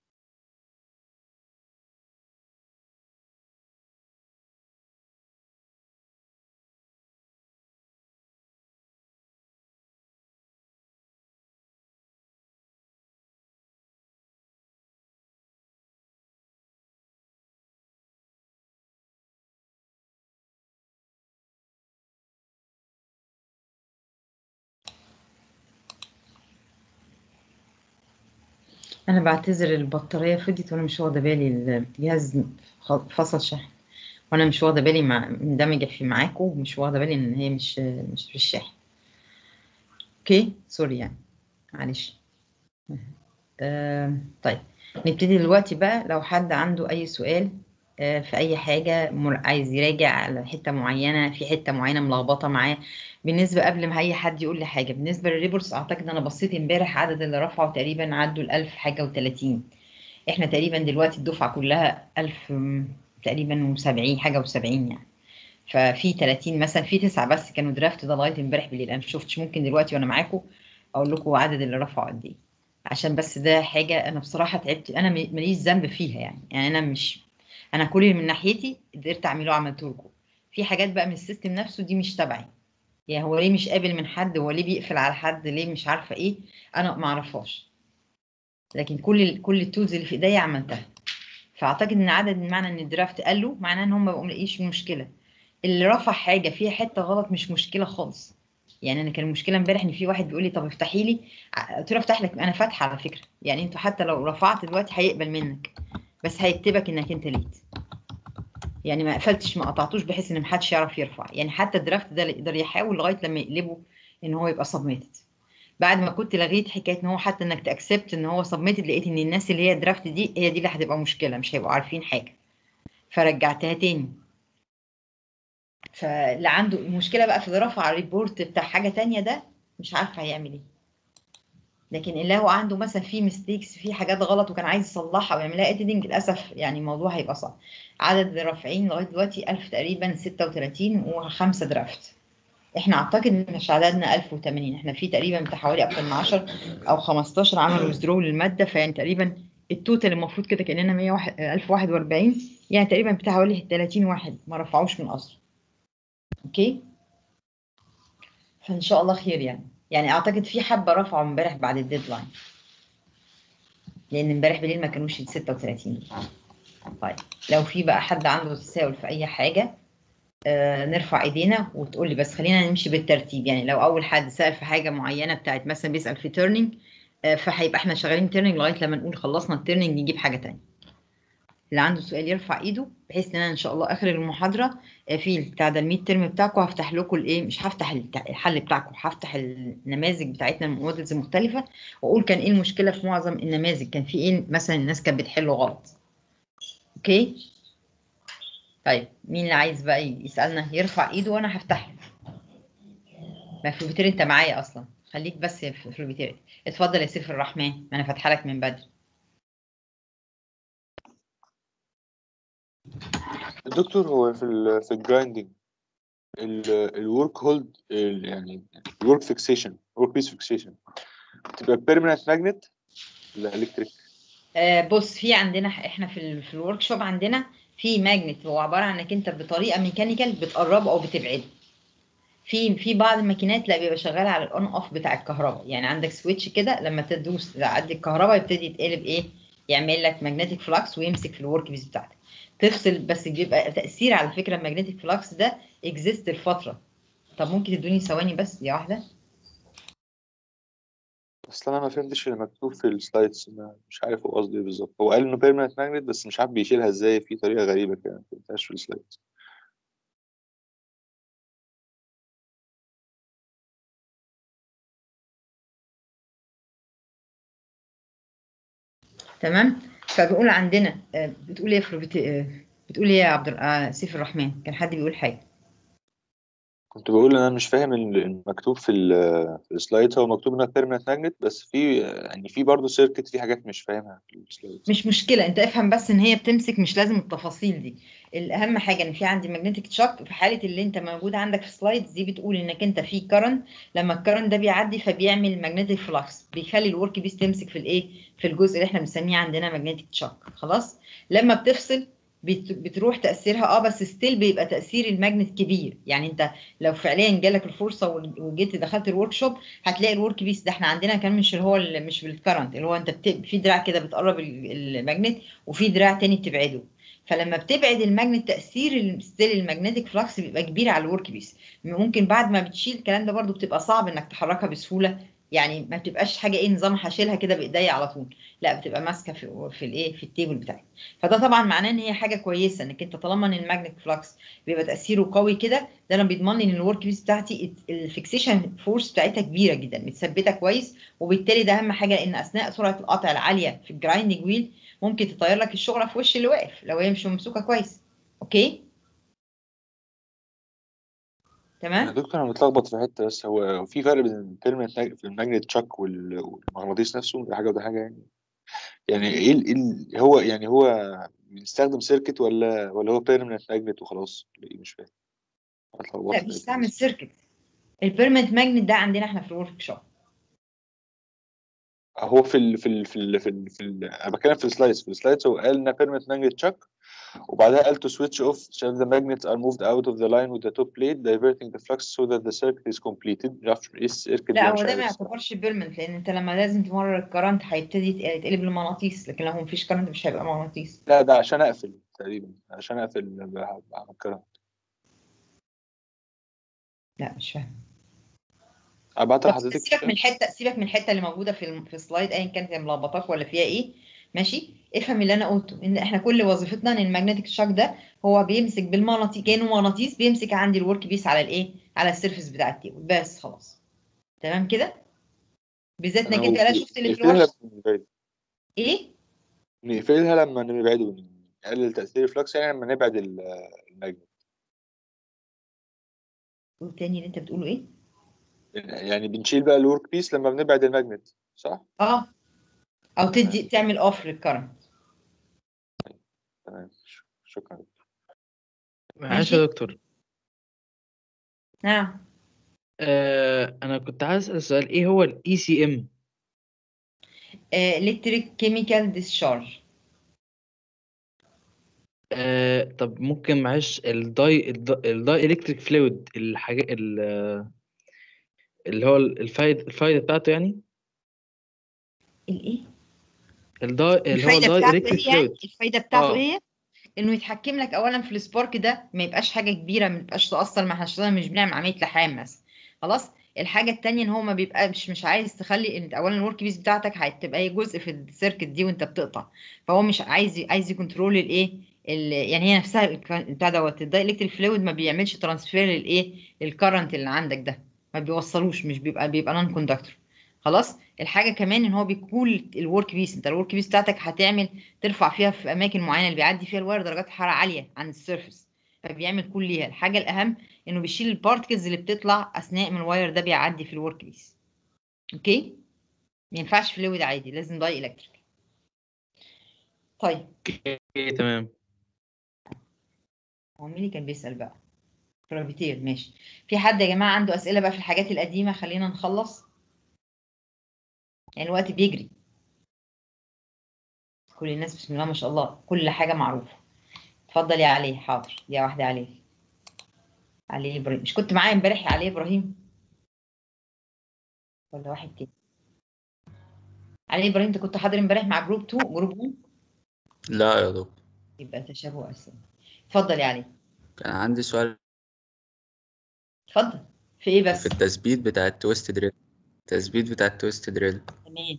انا بعتذر البطاريه فضيت وانا مش واخده بالي الجهاز خ- فصل شحن وانا مش واخده بالي مع مندمجه في معاكم ومش واخده بالي ان هي مش مش في الشاحن اوكي سوري يعني معلش آه طيب نبتدي دلوقتي بقى لو حد عنده اي سؤال آه في اي حاجه مر... عايز يراجع على حته معينه في حته معينه ملخبطه معاه بالنسبه قبل ما اي حد يقول لي حاجه بالنسبه للريبورتس اعتقد انا بصيت امبارح عدد اللي رفعوا تقريبا عدوا ال 1000 حاجه و30 احنا تقريبا دلوقتي الدفعه كلها 1000 م- تقريبا و70 حاجه و70 يعني ففي 30 مثلا في تسعه بس كانوا درافت ده لغايه امبارح بالليل انا ما شفتش ممكن دلوقتي وانا معاكم اقول لكم عدد اللي رفعوا قد ايه عشان بس ده حاجه انا بصراحه تعبت انا م- ماليش ذنب فيها يعني يعني انا مش انا كل اللي من ناحيتي قدرت اعمله عملته لكم في حاجات بقى من السيستم نفسه دي مش تبعي يعني هو ليه مش قابل من حد هو ليه بيقفل على حد ليه مش عارفه ايه انا ما اعرفهاش لكن كل ال- كل التولز اللي في ايديا عملتها فاعتقد ان عدد معنى ان الدرافت قالوا معناه ان هم ما بقوا ملاقيش مشكله اللي رفع حاجه فيها حته غلط مش مشكله خالص يعني انا كان المشكله امبارح ان في واحد بيقول لي طب افتحي لي ع- قلت له افتح لك انا فاتحه على فكره يعني انتوا حتى لو رفعت دلوقتي هيقبل منك بس هيكتبك انك انت ليت يعني ما قفلتش ما قطعتوش بحيث ان محدش يعرف يرفع يعني حتى الدرافت ده اللي يقدر يحاول لغايه لما يقلبه ان هو يبقى سبميتد بعد ما كنت لغيت حكايه ان هو حتى انك تاكسبت ان هو سبميتد لقيت ان الناس اللي هي درافت دي هي دي اللي هتبقى مشكله مش هيبقوا عارفين حاجه فرجعتها تاني فاللي عنده المشكله بقى في اللي رفع الريبورت بتاع حاجه تانية ده مش عارف هيعمل ايه لكن اللي هو عنده مثلا في ميستيكس في حاجات غلط وكان عايز يصلحها ويعمل لها اديتنج للاسف يعني الموضوع هيبقى صعب عدد الرافعين لغايه دلوقتي 1000 تقريبا 36 وخمسه درافت احنا اعتقد مش عددنا 1080 احنا في تقريبا بتاع حوالي اكتر من 10 او 15 عملوا ويزدرو للماده فيعني تقريبا التوتال المفروض كده كاننا 100 1041 يعني تقريبا بتاع حوالي 30 واحد ما رفعوش من اصل اوكي فان شاء الله خير يعني يعني اعتقد في حبه رفعوا امبارح بعد الديدلاين لان امبارح بالليل ما كانوش ال 36 طيب لو في بقى حد عنده تساؤل في اي حاجه آه نرفع ايدينا وتقول لي بس خلينا نمشي بالترتيب يعني لو اول حد سال في حاجه معينه بتاعت مثلا بيسال في تيرنينج آه فهيبقى احنا شغالين تيرنينج لغايه لما نقول خلصنا التيرنينج نجيب حاجه تانية اللي عنده سؤال يرفع ايده بحيث ان انا ان شاء الله اخر المحاضره آه في بتاع ده الميد ترم بتاعكم هفتح لكم الايه مش هفتح الحل بتاعكم هفتح النماذج بتاعتنا من موديلز مختلفه واقول كان ايه المشكله في معظم النماذج كان في ايه مثلا الناس كانت بتحله غلط اوكي طيب مين اللي عايز بقى يسالنا يرفع ايده وانا هفتح له ما في البيتير انت معايا اصلا خليك بس في البيتير اتفضل يا سيف الرحمن ما انا فاتحه لك من بدري دكتور هو في ال في الجرايندنج الورك هولد يعني الورك فيكسيشن ورك بيس فيكسيشن بتبقى بيرمننت ماجنت ولا الكتريك؟ آه بص في عندنا احنا في ال في الورك شوب عندنا في ماجنت هو عباره عن انك انت بطريقه ميكانيكال بتقربه او بتبعده في في بعض الماكينات لا بيبقى شغال على الاون اوف بتاع الكهرباء يعني عندك سويتش كده لما تدوس تعدي الكهرباء يبتدي يتقلب ايه يعمل لك ماجنتيك فلكس ويمسك في الورك بيس بتاعتك تفصل بس بيبقى تاثير على فكره الماجنتيك فلكس ده اكزيست لفتره طب ممكن تدوني ثواني بس يا واحده اصل انا ما فهمتش اللي مكتوب في السلايدز مش عارف هو قصده ايه بالظبط هو قال انه بيرمننت ماجنت بس مش عارف بيشيلها ازاي في طريقه غريبه كده ما فهمتهاش في السلايدز تمام فبيقول عندنا بتقول ايه بت... بتقول ايه يا عبد آه سيف الرحمن كان حد بيقول حاجه كنت بقول ان انا مش فاهم المكتوب في في السلايد هو مكتوب انها بيرمننت ماجنت بس في يعني في برضه سيركت في حاجات مش فاهمها في السلايد مش مشكله انت افهم بس ان هي بتمسك مش لازم التفاصيل دي الاهم حاجه ان في عندي ماجنتيك تشاك في حاله اللي انت موجود عندك في السلايدز دي بتقول انك انت في كرنت لما الكرنت ده بيعدي فبيعمل ماجنتيك فلكس بيخلي الورك بيس تمسك في الايه في الجزء اللي احنا بنسميه عندنا ماجنتيك تشاك خلاص لما بتفصل بتروح تاثيرها اه بس ستيل بيبقى تاثير الماجنت كبير يعني انت لو فعليا جالك الفرصه وجيت دخلت الورك شوب هتلاقي الورك بيس ده احنا عندنا كان مش اللي هو مش بالكرنت اللي هو انت بت... في دراع كده بتقرب الماجنت وفي دراع تاني بتبعده فلما بتبعد الماجنت تاثير ستيل الماجنتيك فلكس بيبقى كبير على الورك بيس ممكن بعد ما بتشيل الكلام ده برده بتبقى صعب انك تحركها بسهوله يعني ما بتبقاش حاجه ايه نظام هشيلها كده بايديا على طول لا بتبقى ماسكه في في الايه في التيبل بتاعك فده طبعا معناه ان هي حاجه كويسه انك انت طالما ان الماجنت فلكس بيبقى تاثيره قوي كده ده انا بيضمن لي ان الورك بيس بتاعتي الفيكسيشن فورس بتاعتها كبيره جدا متثبته كويس وبالتالي ده اهم حاجه لان اثناء سرعه القطع العاليه في الجرايندنج ويل ممكن تطير لك الشغله في وش اللي واقف لو هي مش ممسوكه كويس اوكي تمام يا دكتور انا متلخبط في حته بس هو في فرق بين البيرمننت في الماجنت تشاك والمغناطيس نفسه ده حاجه وده حاجه يعني يعني ايه ال هو يعني هو بنستخدم سيركت ولا ولا هو بيرمننت ماجنت وخلاص ايه مش فاهم لا بيستعمل سيركت البيرمننت ماجنت ده عندنا احنا في الورك شوب هو في ال في ال في ال في, ال في ال انا بتكلم في السلايدز في السلايدز هو قال انها بيرمننت ماجنت تشاك وبعدها قال to switch off so the magnets are moved out of the line with the top plate diverting the flux so that the circuit is completed مش عارف ايه السيركت لا هو ده ما يعتبرش بيرمنت لان انت لما لازم تمرر الكرنت هيبتدي يتقلب لمغناطيس لكن لو مفيش كرنت مش هيبقى مغناطيس لا ده عشان اقفل تقريبا عشان اقفل بعمل كرنت لا مش فاهم ابعت لحضرتك سيبك من الحته سيبك من الحته اللي موجوده في في السلايد ايا كانت هي ملخبطاك ولا فيها ايه ماشي افهم اللي انا قلته ان احنا كل وظيفتنا ان الماجنتيك شوك ده هو بيمسك بالمغناطيس كانه مغناطيس بيمسك عندي الورك بيس على الايه على السيرفيس بتاع التيبل بس خلاص تمام كده بالذات أنا انك انت لا شفت اللي في نقفلها الورش لما نبعد ايه نقفلها لما نبعده نقلل تأثير الفلكس يعني لما نبعد ال- الماجنت قول تاني اللي انت بتقوله ايه يعني بنشيل بقى الورك بيس لما بنبعد الماجنت صح؟ اه او تدي تعمل اوف للكرنت تمام ش- شكرا معلش ماشي. يا دكتور نعم آه انا كنت عايز اسال سؤال ايه هو الاي سي ام الكتريك كيميكال ديسشارج آه طب ممكن معلش الداي الداي, الداي الكتريك فلويد الحاجه ال- اللي هو الفايده الفايده بتاعته يعني الايه الداي اللي هو الفايده الداي بتاعته الكتريك ايه يعني فلويد الفايده بتاعته آه. ايه انه يتحكم لك اولا في السبارك ده ما يبقاش حاجه كبيره ما يبقاش تاثر ما احنا عشان مش بنعمل عمليه لحام مثلا خلاص الحاجه التانية ان هو ما بيبقاش مش عايز تخلي ان اولا الورك بيس بتاعتك هتبقى هي جزء في السيركت دي وانت بتقطع فهو مش عايز عايز يكنترول الايه ال- يعني هي نفسها الك- بتاع دوت الدايلكتريك فلويد ما بيعملش ترانسفير للايه للكرنت اللي عندك ده ما بيوصلوش مش بيبقى بيبقى نون كوندكتور خلاص الحاجه كمان ان هو بيكول الورك بيس انت الورك بيس بتاعتك هتعمل ترفع فيها في اماكن معينه اللي بيعدي فيها الواير درجات حراره عاليه عن السيرفس فبيعمل كول ليها الحاجه الاهم انه بيشيل البارتكلز اللي بتطلع اثناء ما الواير ده بيعدي في الورك بيس اوكي ما ينفعش فلويد عادي لازم داي الكتريك طيب ايه تمام هو مين اللي كان بيسال بقى جرافيتير ماشي في حد يا جماعه عنده اسئله بقى في الحاجات القديمه خلينا نخلص يعني الوقت بيجري كل الناس بسم الله ما شاء الله كل حاجه معروفه اتفضل يا علي حاضر يا واحده علي علي ابراهيم مش كنت معايا امبارح يا علي ابراهيم ولا واحد تاني علي ابراهيم انت كنت حاضر امبارح مع جروب 2 جروب 1 لا يا دكتور يبقى تشابه اسئله اتفضل يا علي كان عندي سؤال اتفضل في ايه بس في التثبيت بتاع التويست دريل التثبيت بتاع التويست دريل تمام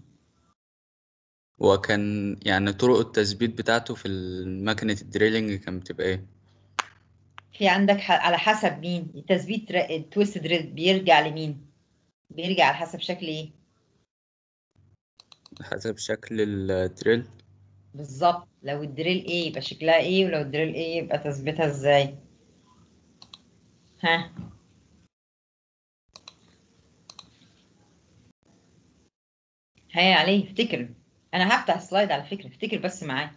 وكان يعني طرق التثبيت بتاعته في ماكينة الدريلينج كان بتبقى ايه في عندك ح... على حسب مين التثبيت ر... التويست دريل بيرجع لمين بيرجع على حسب شكل ايه حسب شكل الدريل بالظبط لو الدريل ايه يبقى شكلها ايه ولو الدريل ايه يبقى تثبيتها ازاي ها هيا عليه افتكر انا هفتح السلايد على فكرة افتكر بس معايا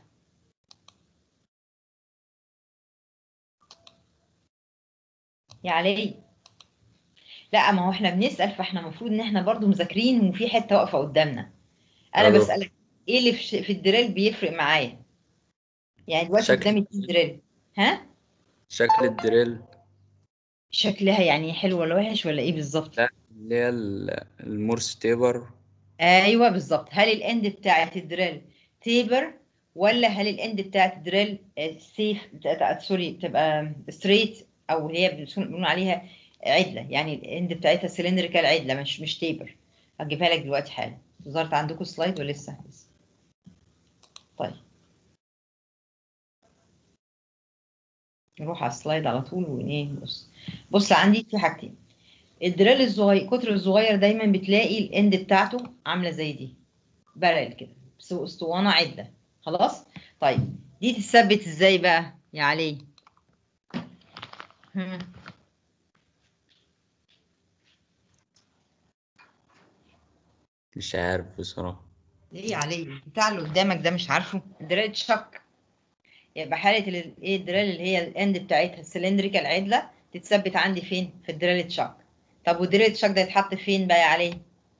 يا علي لا ما هو احنا بنسأل فاحنا المفروض ان احنا برضو مذاكرين وفي حتة واقفة قدامنا انا أيوه. بسألك ايه اللي في, ش... في الدريل بيفرق معايا يعني دلوقتي شكل. قدامي اتنين دريل ها شكل الدريل شكلها يعني حلو ولا وحش ولا ايه بالظبط لا اللي هي ال- المورس تيبر ايوه بالظبط هل الاند بتاعت الدريل تيبر ولا هل الاند بتاعت الدريل آه، سيف بتاعت- سوري تبقى ستريت او هي بنسون- بنقول عليها عدله يعني الاند بتاعتها سلندريكال عدله مش مش تيبر هجيبها لك دلوقتي حالا وزارة عندكم سلايد ولا لسه لسه. طيب نروح على السلايد على طول وايه بص بص عندي في حاجتين الدريل الصغير القطر الصغير دايما بتلاقي الاند بتاعته عامله زي دي بارل كده بس اسطوانه عده خلاص طيب دي تثبت ازاي بقى يا علي هم. مش عارف بصراحة ليه يا علي بتاع اللي قدامك ده مش عارفه دريل تشك يبقى حاله ال- ايه الدريل اللي هي الاند بتاعتها السلندريكال عدله تتثبت عندي فين في الدريل تشك طب والدريل تشك ده يتحط فين بقى يا علي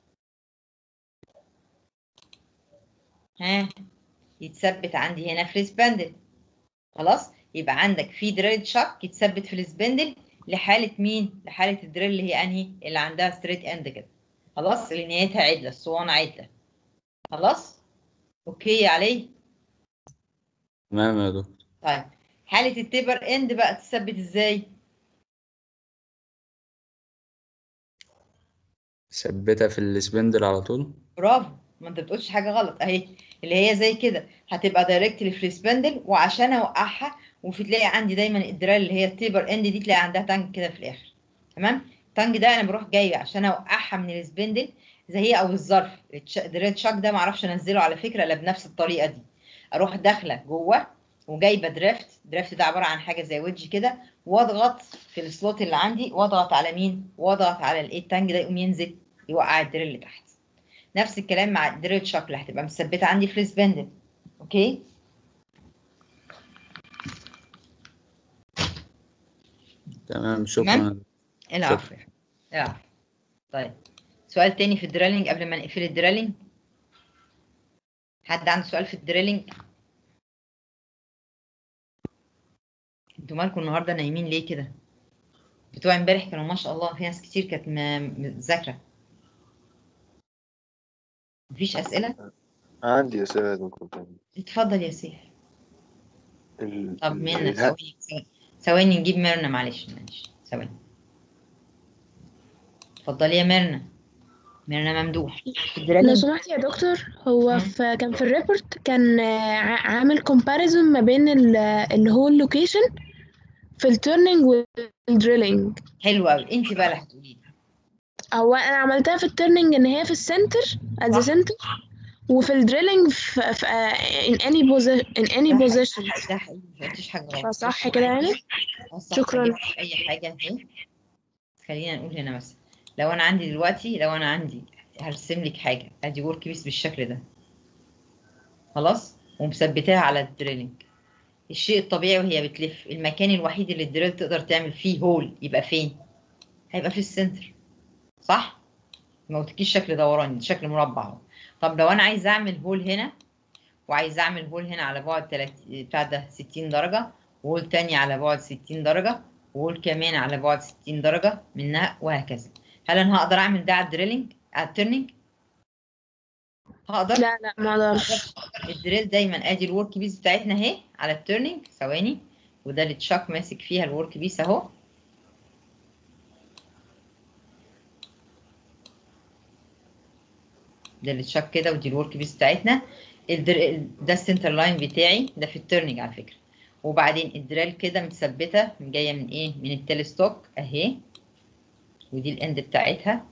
ها يتثبت عندي هنا في السبندل خلاص يبقى عندك في دريل تشك يتثبت في السبندل لحاله مين لحاله الدريل اللي هي انهي اللي عندها ستريت اند كده خلاص اللي نهايتها عدله الصوانه عدله خلاص اوكي يا علي تمام يا دكتور طيب حاله التيبر اند بقى تثبت ازاي ثبتها في السبندل على طول برافو ما انت بتقولش حاجه غلط اهي اللي هي زي كده هتبقى دايركتلي في السبندل وعشان اوقعها وفي تلاقي عندي دايما الدراع اللي هي التيبر اند دي تلاقي عندها تانج كده في الاخر تمام التانج ده انا بروح جاي عشان اوقعها من السبندل زي هي او الظرف التش- دريل شاك ده معرفش انزله على فكره الا بنفس الطريقه دي اروح داخله جوه وجايبه درافت درافت ده عباره عن حاجه زي ويدج كده واضغط في السلوت اللي عندي واضغط على مين واضغط على الايه التانج ده يقوم ينزل يوقع الدريل اللي تحت نفس الكلام مع الدريل شاك اللي هتبقى مثبته عندي في السبندل اوكي تمام شكرا العفو العفو طيب سؤال تاني في الدريلينج قبل ما نقفل الدريلينج حد عنده سؤال في الدريلينج انتوا مالكم النهارده نايمين ليه كده بتوع امبارح كانوا ما شاء الله في ناس كتير كانت م- مذاكره مفيش اسئله عندي اسئله يا دكتور تاني. اتفضل يا سيف ال- طب ال- ميرنا الها- ثواني ثواني- ثواني نجيب ميرنا معلش معلش ثواني اتفضلي يا ميرنا ميرنا ممدوح في لو الدريلينج سمحت يا دكتور هو مم. في كان في الريبورت كان آه، ع- عامل كومباريزون ما بين ال- اللي هو اللوكيشن في التيرنينج والدريلينج حلو قوي انت بقى اللي هتقولي لي هو انا عملتها في التيرنينج ان هي في السنتر at the صح. center وفي الدريلينج في, في uh, in any position in any ده position حقيقي- ده حقيقي ما قلتش حاجه غلط فصح كده يعني آه صح، شكراً. ما جبتش اي حاجه اهي خلينا نقول هنا مثلا لو انا عندي دلوقتي لو انا عندي هرسم لك حاجه ادي ورك بيس بالشكل ده خلاص ومثبتاها على الدريلينج الشيء الطبيعي وهي بتلف المكان الوحيد اللي الدريل تقدر تعمل فيه هول يبقى فين هيبقى في السنتر صح ما قلتلكيش شكل دوراني ده شكل مربع اهو طب لو انا عايز اعمل هول هنا وعايز اعمل هول هنا على بعد 30 بتاع ده 60 درجه وهول تاني على بعد 60 درجه وهول كمان على بعد 60 درجه منها وهكذا هل انا هقدر اعمل ده على الدريلينج على الترنينج هقدر لا لا ما اقدرش الدريل دايما ادي الورك بيس بتاعتنا اهي على التيرنينج ثواني وده اللي تشاك ماسك فيها الورك بيس اهو ده اللي تشاك كده ودي الورك بيس بتاعتنا الدر... ده السنتر لاين بتاعي ده في التيرنينج على فكره وبعدين الدريل كده مثبته جايه من ايه من التلستوك اهي ودي الاند بتاعتها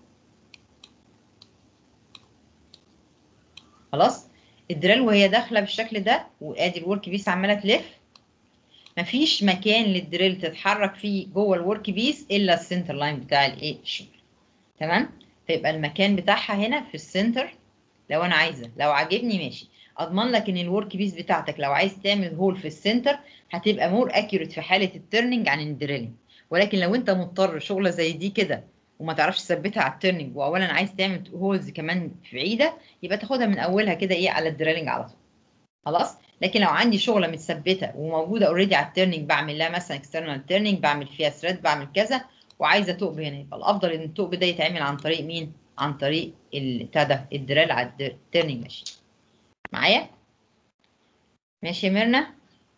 خلاص الدريل وهي داخله بالشكل ده وادي الورك بيس عماله تلف مفيش مكان للدريل تتحرك فيه جوه الورك بيس الا السنتر لاين بتاع الايه الشغل تمام فيبقى المكان بتاعها هنا في السنتر لو انا عايزه لو عاجبني ماشي اضمن لك ان الورك بيس بتاعتك لو عايز تعمل هول في السنتر هتبقى مور اكيوريت في حاله الترنينج عن الدريلينج ولكن لو انت مضطر شغله زي دي كده وما تعرفش تثبتها على الترنينج واولا عايز تعمل هولز كمان بعيده يبقى تاخدها من اولها كده ايه على الدريلينج على طول خلاص لكن لو عندي شغله متثبته وموجوده اوريدي على الترنينج بعمل لها مثلا اكسترنال ترنينج بعمل فيها ثريد بعمل كذا وعايزه ثقب هنا يبقى الافضل ان الثقب ده يتعمل عن طريق مين عن طريق ال- بتاع ده الدريل على الترنينج ماشي معايا ماشي يا ميرنا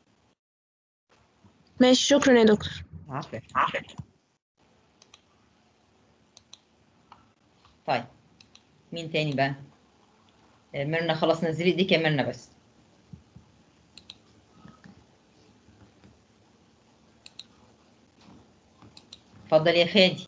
ماشي شكرا يا دكتور عفوا طيب مين تاني بقى آه، ميرنا خلاص نزلي ايديك يا ميرنا بس اتفضل يا فادي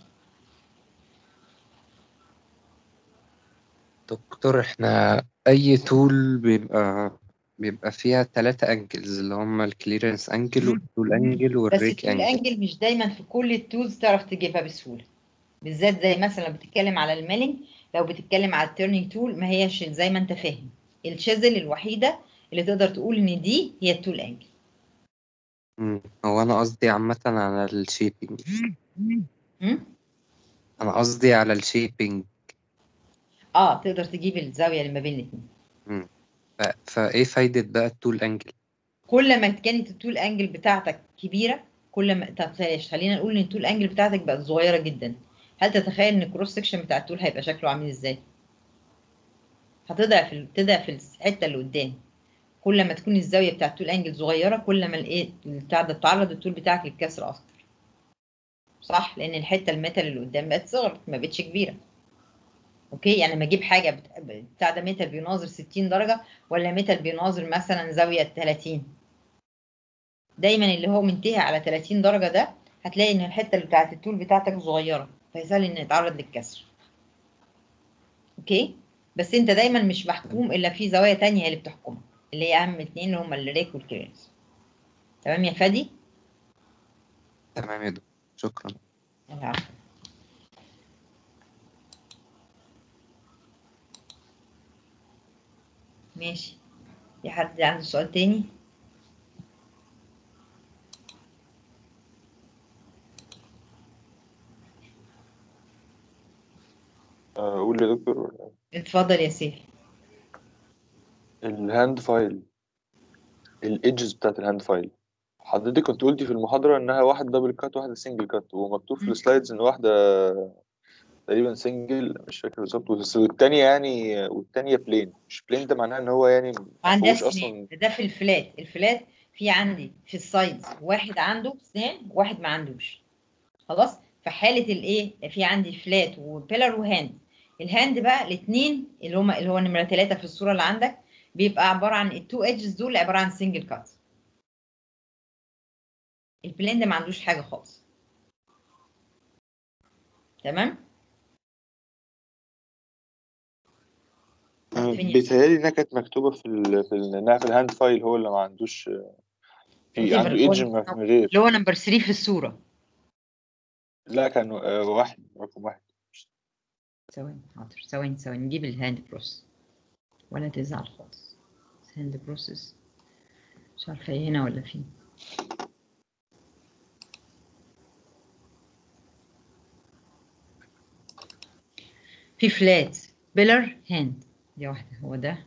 دكتور احنا اي تول بيبقى بيبقى فيها ثلاثة انجلز اللي هم الكليرنس انجل والتول انجل بس والريك التول انجل انجل مش دايما في كل التولز تعرف تجيبها بسهوله بالذات زي مثلا لو بتتكلم على الميلنج لو بتتكلم على التيرنينج تول ما هيش زي ما انت فاهم الشيزل الوحيده اللي تقدر تقول ان دي هي التول انجل مم. هو انا قصدي عامة على الشيبينج م? انا قصدي على الشيبينج اه تقدر تجيب الزاويه اللي ما بين الاثنين ف... فايه فايدة بقى التول انجل كل ما كانت التول انجل بتاعتك كبيره كل ما طب بلاش خلينا نقول ان التول انجل بتاعتك بقت صغيره جدا هل تتخيل ان الكروس سكشن بتاع التول هيبقى شكله عامل ازاي هتضعف ال- تضعف الحته اللي قدام كل ما تكون الزاويه بتاعت التول انجل صغيره كل ما الايه بتاع ده تعرض التول بتاعك للكسر اكتر صح لان الحته الميتال اللي قدام بقت صغرت ما بقتش كبيره اوكي يعني لما اجيب حاجه بت- بتاع ده ميتال بيناظر 60 درجه ولا ميتال بيناظر مثلا زاويه 30 دايما اللي هو منتهي على 30 درجه ده هتلاقي ان الحته اللي بتاعت التول بتاعتك صغيره فيسهل ان يتعرض للكسر اوكي بس انت دايما مش محكوم الا في زوايا تانية هي اللي بتحكمك اللي هي اهم اتنين اللي هما الريك والكليرنس تمام يا فادي تمام يا دكتور شكرا العفو. ماشي في حد عنده سؤال تاني آه، قول يا دكتور اتفضل يا سيف الهاند فايل الايدجز بتاعت الهاند فايل حضرتك كنت قلتي في المحاضرة إنها واحد دبل كات وواحدة سنجل كات ومكتوب في مم. السلايدز إن واحدة تقريبا سنجل مش فاكر بالظبط بس والتانية يعني والتانية بلين مش بلين ده معناه إن هو يعني ما عندهاش مفهوش سنان أصلا ده في الفلات الفلات في عندي في السايدز واحد عنده سنان واحد ما عندوش خلاص في حالة الايه في عندي فلات وبيلر وهاند الهاند بقى الاثنين اللي هما اللي هو نمرة ثلاثة في الصورة اللي عندك بيبقى عبارة عن التو ايدجز دول عبارة عن سنجل كات البلين ده ما عندوش حاجة خالص تمام فين يا بيتهيألي إنها كانت مكتوبة في ال في ال- إنها في الهاند فايل هو اللي ما عندوش في whatever، عنده هو ايدج اللي من غير اللي هو نمبر 3 في الصورة لا كان آه، واحد رقم واحد ثواني حاضر ثواني ثواني نجيب الهاند بروس ولا تزعل خالص هاند بروسس مش عارفة ايه هنا ولا فين في فلات بيلر هاند دي واحدة هو ده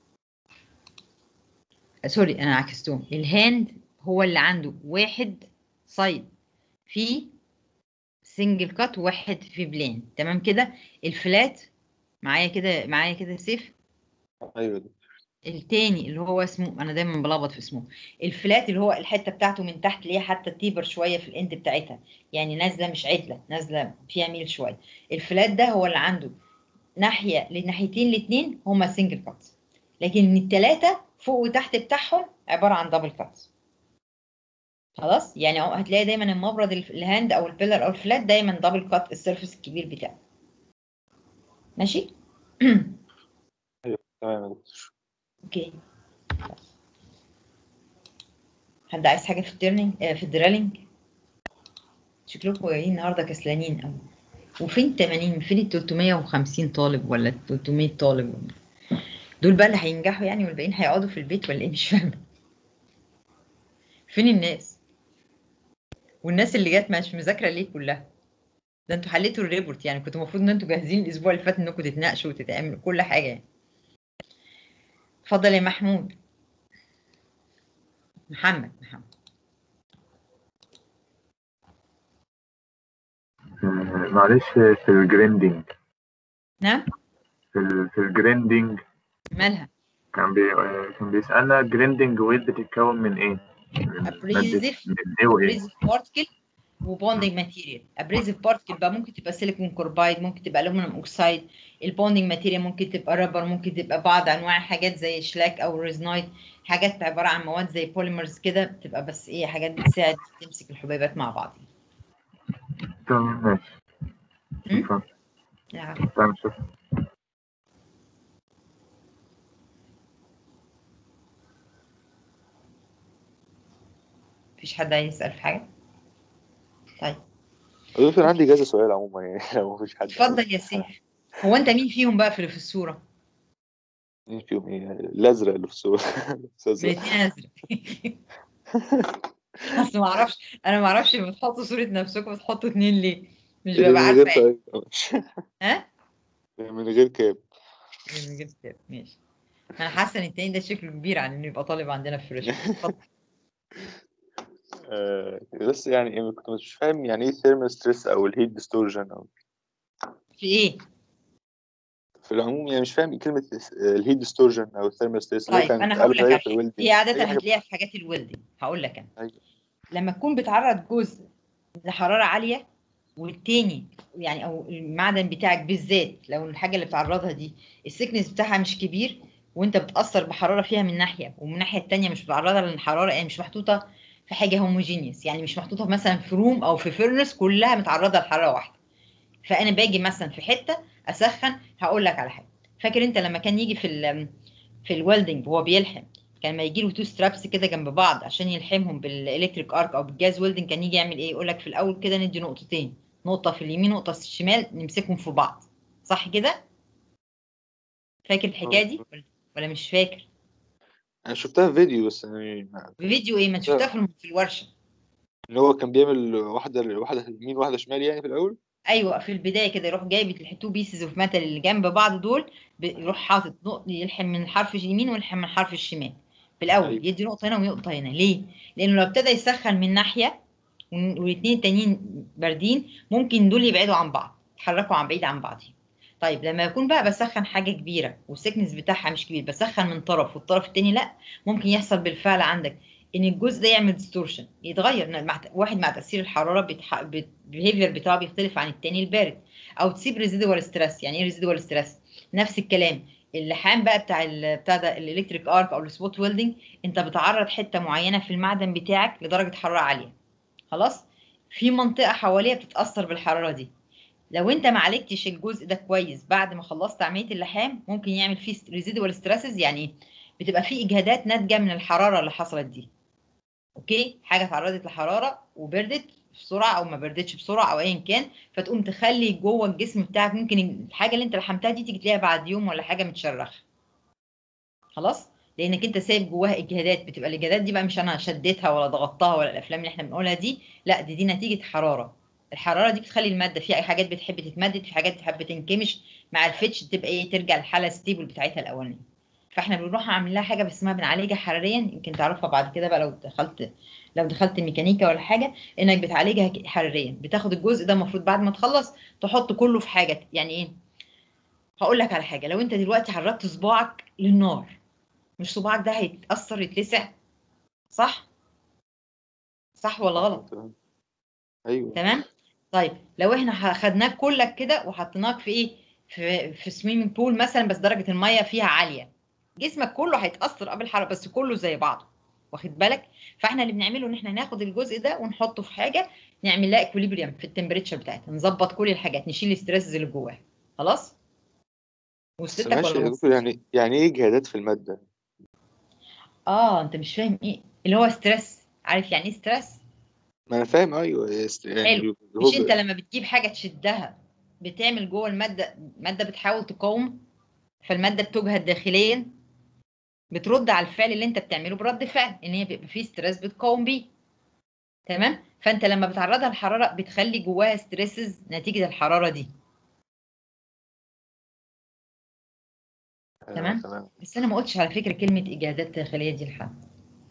آه، سوري انا عكستهم الهاند هو اللي عنده واحد سايد في سنجل كات وواحد في بلين تمام كده الفلات معايا كده معايا كده سيف أيوه ده التاني اللي هو اسمه انا دايما بلخبط في اسمه الفلات اللي هو الحته بتاعته من تحت اللي هي حتى تيبر شويه في الاند بتاعتها يعني نازله مش عدله نازله فيها ميل شويه الفلات ده هو اللي عنده ناحيه للناحيتين الاثنين هما سنجل كات لكن الثلاثه فوق وتحت بتاعهم عباره عن دبل كات خلاص يعني أهو هتلاقي دايما المبرد الف- الهاند او البيلر او الفلات دايما دبل كات السيرفيس الكبير بتاعه ماشي تمام يا دكتور اوكي حد عايز حاجه في التيرنينج آه في الدرالينج شكلكم جايين النهارده كسلانين قوي وفين 80 فين ال 350 طالب ولا ال 300 طالب ولا دول بقى اللي هينجحوا يعني والباقيين هيقعدوا في البيت ولا ايه مش فاهمه فين الناس والناس اللي جت مش مذاكره ليه كلها ده انتوا حليتوا الريبورت يعني كنتوا المفروض ان انتوا جاهزين الاسبوع اللي فات انكم تتناقشوا وتتعملوا كل حاجه يعني اتفضل يا محمود محمد محمد آه، معلش في الجريندينج نعم في, ال- في الجريندينج مالها كان بي آه، كان بيسألنا جريندينج ويت بتتكون من ايه؟ من مادة Abrasive- من ايه وايه؟ ابريزيف بارتكل وبوندنج ماتيريال ابريزيف بارتكل بقى ممكن تبقى سيليكون كوربايد ممكن تبقى الومنيوم اوكسايد البوندنج ماتيريال ممكن تبقى رابر ممكن تبقى بعض انواع حاجات زي شلاك او ريزنايت حاجات عباره عن مواد زي بوليمرز كده بتبقى بس ايه حاجات بتساعد تمسك الحبيبات مع بعض تمام ماشي م? شكرا يعني تمام شكرا مفيش حد عايز يسال في حاجه طيب يا دكتور عندي كذا سؤال عموما يعني لو مفيش حد اتفضل يا سيف هو انت مين فيهم بقى في اللي في الصوره مين فيهم ايه الازرق اللي في الصورة أستاذ أزرق. الاثنين ازرق اصل ما اعرفش انا ما اعرفش بتحطوا صوره نفسكم بتحطوا اتنين ليه مش اللي ببقى من غير عارفه ايه طيب. ها من غير كاب من غير كتاب ماشي انا حاسه ان التاني ده شكله كبير عن انه يبقى طالب عندنا في فريش اتفضل آه بس يعني إيه، كنت مش فاهم يعني ايه ثيرمال ستريس او الهيت ديستورجن او في ايه في العموم يعني مش فاهم كلمة الهيت ديستورجن او الثيرمال ستريس اللي هي طيب كانت انا هقول قالوا لك في على حاجة. الويلدنج هي عاده أي حاجة هتلاقيها في حاجات الويلدنج هقول لك انا أيوة. لما تكون بتعرض جزء لحراره عاليه والتاني يعني او المعدن بتاعك بالذات لو الحاجه اللي بتعرضها دي السكنس بتاعها مش كبير وانت بتاثر بحراره فيها من ناحيه ومن الناحيه التانيه مش بتعرضها للحراره يعني مش محطوطه في حاجه هوموجينيوس يعني مش محطوطه مثلا في روم او في فيرنس كلها متعرضه لحراره واحده فانا باجي مثلا في حته اسخن هقول لك على حاجه فاكر انت لما كان يجي في ال في الويلدنج وهو بيلحم كان ما يجي له تو سترابس كده جنب بعض عشان يلحمهم بالالكتريك ارك او بالجاز ويلدنج كان يجي يعمل ايه يقول لك في الاول كده ندي نقطتين نقطه في اليمين نقطه في الشمال نمسكهم في بعض صح كده فاكر الحكايه دي ولا- ولا مش فاكر انا شفتها في فيديو بس يعني ما- في فيديو ايه ما انت شفتها في الم- في الورشه اللي هو كان بيعمل واحده واحده يمين واحده شمال يعني في الاول ايوه في البدايه كده يروح جايب التو بيسز اوف ميتال اللي جنب بعض دول ب- يروح حاطط نقطه يلحم من الحرف اليمين ويلحم من الحرف الشمال في الاول أيوة. يدي نقطه هنا ونقطه هنا ليه لانه لو ابتدى يسخن من ناحيه وال- والاثنين التانيين باردين ممكن دول يبعدوا عن بعض يتحركوا عن بعيد عن بعضهم طيب لما يكون بقى بسخن حاجه كبيره والسكنس بتاعها مش كبير بسخن من طرف والطرف التاني لا ممكن يحصل بالفعل عندك ان الجزء ده يعمل ديستورشن يتغير مع واحد مع تاثير الحراره بيتح... البيهيفير بتاعه بيختلف عن التاني البارد او تسيب ريزيدوال ستريس يعني ايه ريزيدوال ستريس نفس الكلام اللحام بقى بتاع ال... بتاع ده الالكتريك ارك او السبوت ويلدنج انت بتعرض حته معينه في المعدن بتاعك لدرجه حراره عاليه خلاص في منطقه حواليها بتتاثر بالحراره دي لو انت ما عالجتش الجزء ده كويس بعد ما خلصت عمليه اللحام ممكن يعمل فيه ريزيدوال ستريسز يعني ايه بتبقى فيه اجهادات ناتجه من الحراره اللي حصلت دي اوكي حاجه اتعرضت لحراره وبردت بسرعه او ما بردتش بسرعه او ايا كان فتقوم تخلي جوه الجسم بتاعك ممكن الحاجه اللي انت لحمتها دي تيجي تلاقيها بعد يوم ولا حاجه متشرخه خلاص لانك انت سايب جواها اجهادات بتبقى الاجهادات دي بقى مش انا شديتها ولا ضغطتها ولا الافلام اللي احنا بنقولها دي لا دي دي نتيجه حراره الحراره دي بتخلي الماده في حاجات بتحب تتمدد في حاجات بتحب تنكمش مع الفتش تبقى ايه ترجع الحاله ستيبل بتاعتها الاولانيه فاحنا بنروح عامل لها حاجه بس اسمها بنعالجها حراريا يمكن تعرفها بعد كده بقى لو دخلت لو دخلت ميكانيكا ولا حاجه انك بتعالجها حراريا بتاخد الجزء ده المفروض بعد ما تخلص تحط كله في حاجه يعني ايه هقول لك على حاجه لو انت دلوقتي عرضت صباعك للنار مش صباعك ده هيتاثر يتلسع صح صح ولا غلط تمام. ايوه تمام طيب لو احنا خدناك كلك كده وحطيناك في ايه في في سويمنج بول مثلا بس درجه الميه فيها عاليه جسمك كله هيتاثر قبل الحراره بس كله زي بعضه واخد بالك فاحنا اللي بنعمله ان احنا ناخد الجزء ده ونحطه في حاجه نعمل لها اكوليبريم في التمبريتشر بتاعتها نظبط كل الحاجات نشيل الستريس اللي جواها خلاص بس وصلت لك ماشي ولا يا ما دكتور يعني يعني ايه اجهادات في الماده اه انت مش فاهم ايه اللي هو ستريس عارف يعني ايه ستريس ما انا فاهم ايوه يست- يعني حلو. هو مش ب- انت لما بتجيب حاجه تشدها بتعمل جوه الماده ماده بتحاول تقاوم فالماده بتجهد داخليا بترد على الفعل اللي انت بتعمله برد فعل ان هي بيبقى فيه ستريس بتقاوم بيه تمام فانت لما بتعرضها للحراره بتخلي جواها ستريسز نتيجه الحراره دي أيوة، تمام. تمام بس انا ما قلتش على فكره كلمه اجهادات داخليه دي لحد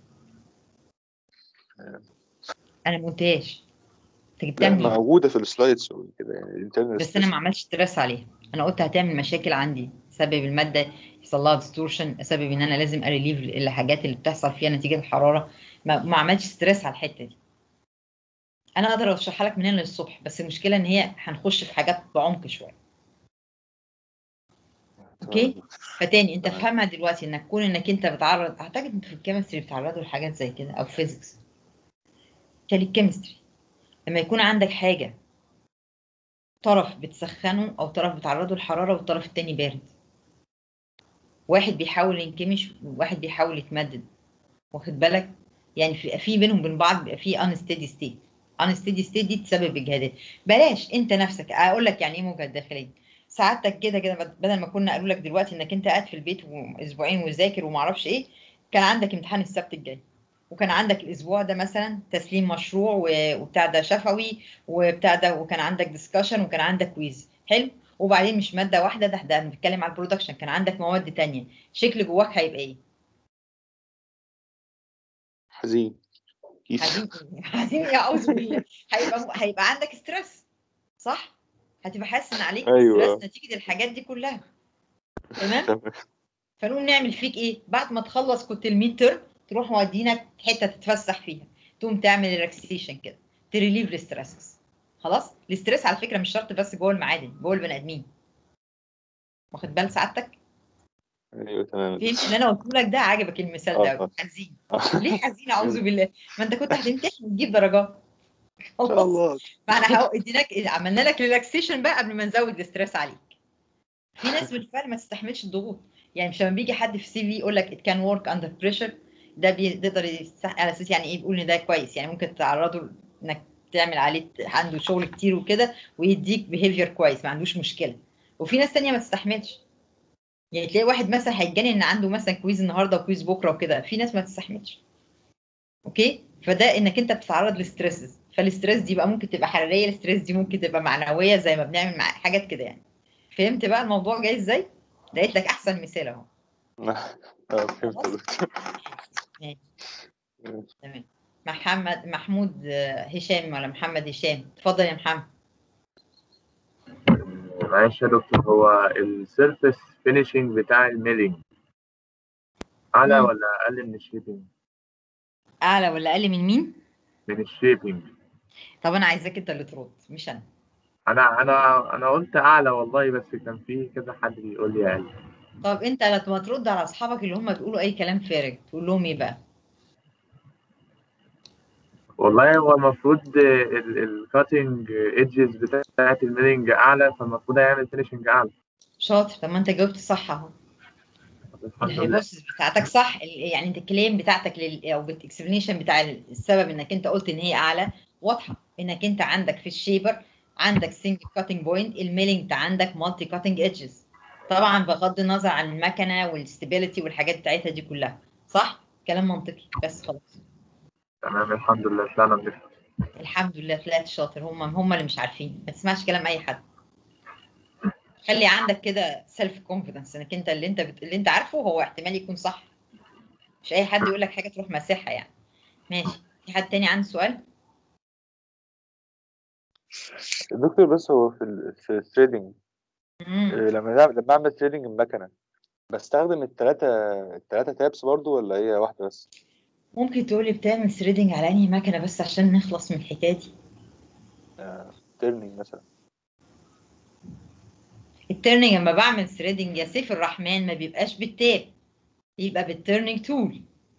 انا ما قلتهاش انت جبتها لا منين موجوده في السلايدز وكده يعني الانترنال بس انا ما عملتش ستريس عليها انا قلت هتعمل مشاكل عندي سبب الماده يحصل لها ديستورشن سبب ان انا لازم اريليف الحاجات اللي بتحصل فيها نتيجه الحراره ما, ما عملتش ستريس على الحته دي انا اقدر اشرحها لك من هنا للصبح بس المشكله ان هي هنخش في حاجات بعمق شويه اوكي فتاني انت تمام. فاهمها دلوقتي انك كون انك انت بتعرض اعتقد انت في الكيمستري بتعرضوا لحاجات زي كده او فيزيكس كان الكيمستري لما يكون عندك حاجه طرف بتسخنه او طرف بتعرضه للحراره والطرف التاني بارد واحد بيحاول ينكمش وواحد بيحاول يتمدد واخد بالك يعني في في بينهم وبين بعض بيبقى في انستيدي ستيت انستيدي ستيت دي تسبب اجهادات بلاش انت نفسك اقول لك يعني ايه موجه داخليه سعادتك كده كده بدل ما كنا قالوا لك دلوقتي انك انت قاعد في البيت اسبوعين وذاكر وما اعرفش ايه كان عندك امتحان السبت الجاي وكان عندك الاسبوع ده مثلا تسليم مشروع و- وبتاع ده شفوي وبتاع ده وكان عندك ديسكشن وكان عندك كويز حلو وبعدين مش ماده واحده ده ده بنتكلم على البرودكشن كان عندك مواد تانية شكل جواك هيبقى ايه حزين كيس حزين حزين يا اعوذ بالله هيبقى هيبقى عندك ستريس صح هتبقى حاسس ان عليك أيوة. ستريس نتيجه الحاجات دي كلها تمام تمام. فنقوم نعمل فيك ايه بعد ما تخلص كنت الميد ترم تروح مودينك حته تتفسح فيها تقوم تعمل ريلاكسيشن كده تريليف الاستريس خلاص الاستريس على فكره مش شرط بس جوه المعادن جوه البني ادمين واخد بال سعادتك ايوه تمام فهمت اللي انا قلت لك ده عجبك المثال آه، ده آه. أوي. حزين ليه حزين اعوذ بالله ما انت كنت هتمتحن وتجيب درجات ان شاء خلاص الله ما احنا هو- اديناك عملنا لك ريلاكسيشن بقى قبل ما نزود الاستريس عليك في ناس بالفعل ما تستحملش الضغوط يعني مش لما بيجي حد في سي في يقول لك it can work under pressure ده بيقدر يستح... على اساس يعني ايه بيقول ان ده كويس يعني ممكن تعرضه انك تعمل عليه عنده شغل كتير وكده ويديك behavior كويس ما عندوش مشكله وفي ناس تانية ما تستحملش يعني تلاقي واحد مثلا هيتجنن ان عنده مثلا كويز النهارده وكويز بكره وكده في ناس ما تستحملش اوكي فده انك انت بتتعرض لستريسز فالستريس دي بقى ممكن تبقى حراريه الستريس دي ممكن تبقى معنويه زي ما بنعمل مع حاجات كده يعني فهمت بقى الموضوع جاي ازاي لقيت لك احسن مثال اهو اه فهمت يا دكتور ماشي. تمام محمد محمود آه، هشام ولا محمد هشام اتفضل يا محمد معلش يا دكتور هو السيرفيس فينيشنج بتاع الميلينج أعلى مم. ولا أقل من الشيبنج؟ اعلى ولا اقل من مين من الشيبنج طب انا عايزاك انت اللي ترد مش انا أنا أنا أنا قلت أعلى والله بس كان في كذا حد بيقول لي أقل طب انت لما ترد على اصحابك اللي هم بيقولوا اي كلام فارغ تقول لهم ايه بقى والله هو المفروض الكاتنج ايدجز بتاعت الميلينج أعلى فالمفروض هيعمل فينيشنج أعلى شاطر طب ما انت جاوبت صح اهو الحمد يعني لله بص بتاعتك صح ال- يعني انت الكلام بتاعتك لل... او بالاكسبلينيشن بتاع السبب انك انت قلت ان هي اعلى واضحه انك انت عندك في الشيبر عندك سنجل كاتنج بوينت الميلينج انت عندك مالتي كاتنج ايدجز طبعا بغض النظر عن المكنه والستابيليتي والحاجات بتاعتها دي كلها صح كلام منطقي بس خلاص تمام الحمد لله طلعنا بنفهم الحمد لله طلعت شاطر هم هم اللي مش عارفين ما تسمعش كلام اي حد خلي عندك كده سيلف كونفيدنس انك انت اللي انت بت... اللي انت عارفه هو احتمال يكون صح مش اي حد يقول لك حاجه تروح مسحها يعني ماشي في حد تاني عنده سؤال دكتور بس هو في ال في الثريدنج مم. لما نعمل- لما اعمل ثريدنج المكنه بستخدم الثلاثه الثلاثه تابس برضو ولا هي واحده بس؟ ممكن تقولي بتعمل ثريدنج على انهي مكنه بس عشان نخلص من الحكايه دي تيرنينج مثلا التيرنينج لما بعمل ثريدنج يا سيف الرحمن ما بيبقاش بالتاب يبقى بالتيرنينج تول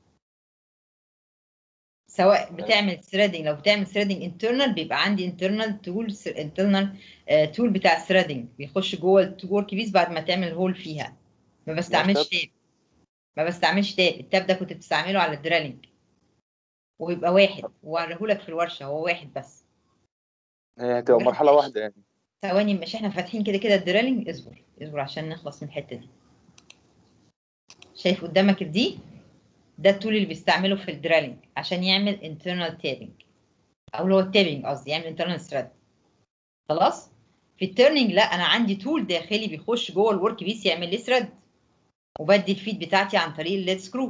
سواء بتعمل ثريدنج لو بتعمل ثريدنج انترنال بيبقى عندي انترنال تول انترنال تول بتاع الثريدنج بيخش جوه الورك بيس بعد ما تعمل هول فيها ما بستعملش تاب؟ تاب ما بستعملش تاب التاب ده كنت بتستعمله على الدريلنج ويبقى واحد ووريهولك في الورشه هو واحد بس هي هتبقى واحد مرحله ماشي. واحده يعني ثواني مش احنا فاتحين كده كده الدريلنج اصبر اصبر عشان نخلص من الحته دي شايف قدامك دي ده التول اللي بيستعمله في الدريلنج عشان يعمل internal tapping او اللي هو التابنج قصدي يعمل internal thread خلاص في التيرنينج لا انا عندي تول داخلي بيخش جوه الورك بيس يعمل لي ثريد وبدي الفيد بتاعتي عن طريق الليد سكرو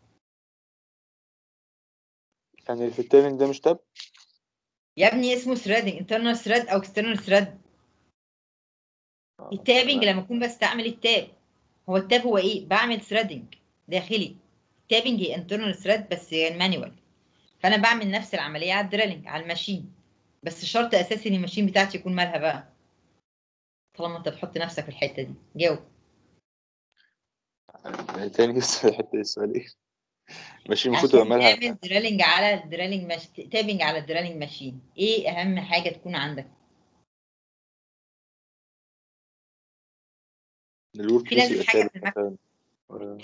يعني اللي في التيرنينج ده مش تاب؟ يا ابني اسمه ثريدنج internal thread او external thread التابنج لما اكون بستعمل التاب هو التاب هو ايه بعمل ثريدنج داخلي التابنج هي internal thread بس هي مانوال فانا بعمل نفس العمليه على الدريلنج على الماشين بس شرط اساسي ان الماشين بتاعتي يكون مالها بقى طالما انت بتحط نفسك في الحته دي جاوب تاني بس الحته السؤال ايه؟ ماشي المفروض عشان تبقى مالها تعمل دريلنج على الدريلنج مش... تابنج على الدريلنج ماشين ايه اهم حاجه تكون عندك الورك في بيس لازم يبقى حاجة ثابت في المكتب. مثلا آه،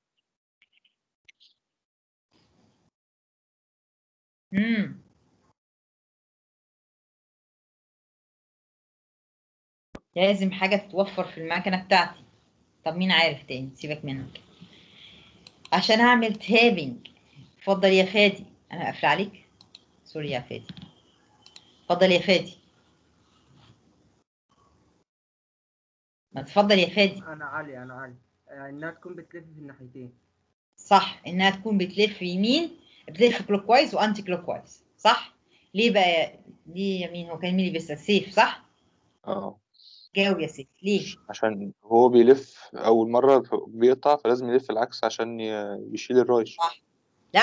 امم لازم حاجه تتوفر في المكنه بتاعتي طب مين عارف تاني سيبك منك عشان اعمل تابنج اتفضل يا فادي انا قافله عليك سوري يا فادي اتفضل يا فادي ما تفضل يا فادي انا علي انا علي آه، انها تكون بتلف في الناحيتين صح انها تكون بتلف يمين بتلف كلوك وايز وانتي كلوك وايز صح ليه بقى ليه يا مين هو كان مين اللي بيسأل سيف صح اه جاوب يا سيف ليه عشان هو بيلف اول مره بيقطع فلازم يلف العكس عشان ي- يشيل الرايش لا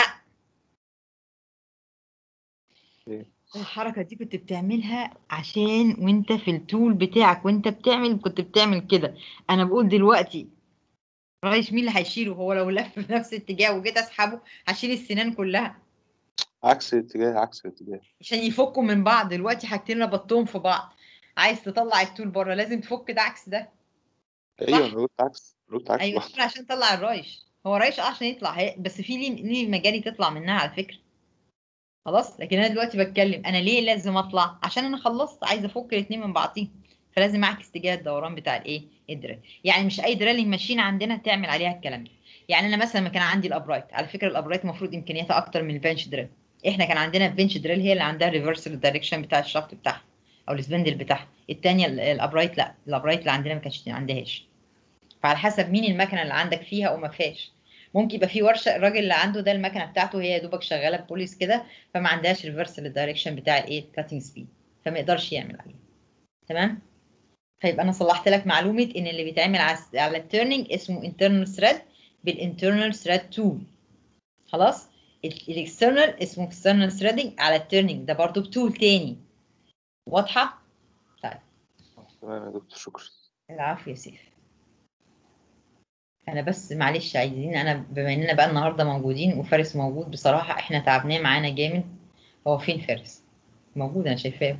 ليه؟ الحركة دي كنت بتعملها عشان وانت في التول بتاعك وانت بتعمل كنت بتعمل كده انا بقول دلوقتي رايش مين اللي هيشيله هو لو لف في نفس الاتجاه وجيت اسحبه هشيل السنان كلها عكس الاتجاه عكس الاتجاه عشان يفكوا من بعض دلوقتي حاجتين ربطتهم في بعض عايز تطلع التول بره لازم تفك ده عكس ده ايوه صح انا قلت عكس أنا قلت عكس ايوه بعض السفن عشان تطلع الرايش هو رايش اه عشان يطلع هي... بس في ليه ليه مجالي تطلع منها على فكره خلاص لكن انا دلوقتي بتكلم انا ليه لازم اطلع عشان انا خلصت عايزه افك الاثنين من بعضيهم فلازم اعكس اتجاه الدوران بتاع الايه الدريل يعني مش اي دريلنج ماشين عندنا تعمل عليها الكلام ده يعني انا مثلا لما كان عندي الابرايت على فكره الابرايت المفروض امكانياتها اكتر من البنش دريل احنا كان عندنا البنش دريل هي اللي عندها ريفرسال دايركشن بتاع الشافت بتاعها او السبندل بتاعها الثانيه الابرايت لا الابرايت اللي عندنا ما كانش عندهاش فعلى حسب مين المكنه اللي عندك فيها وما فيهاش ممكن يبقى في ورشه الراجل اللي عنده ده المكنه بتاعته هي يا دوبك شغاله بوليس كده فما عندهاش ريفرسال دايركشن بتاع الايه كاتنج سبيد فما يقدرش يعمل عليه تمام فيبقى انا صلحت لك معلومه ان اللي بيتعمل على على التيرنينج اسمه internal thread بالinternal thread tool خلاص الاكسترنال اسمه external threading على التيرنينج ده برضو بتول تاني واضحه طيب تمام يا دكتور شكرا العفو يا سيف انا بس معلش عايزين انا بما اننا بقى النهارده موجودين وفارس موجود بصراحه احنا تعبناه معانا جامد هو فين فارس موجود انا شايفاه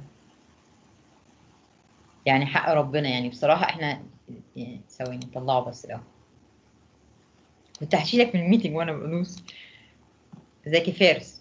يعني حق ربنا يعني بصراحه احنا يعني ثواني طلعه بس الاول كنت هشيلك من الميتنج وانا بدوس ازيك يا فارس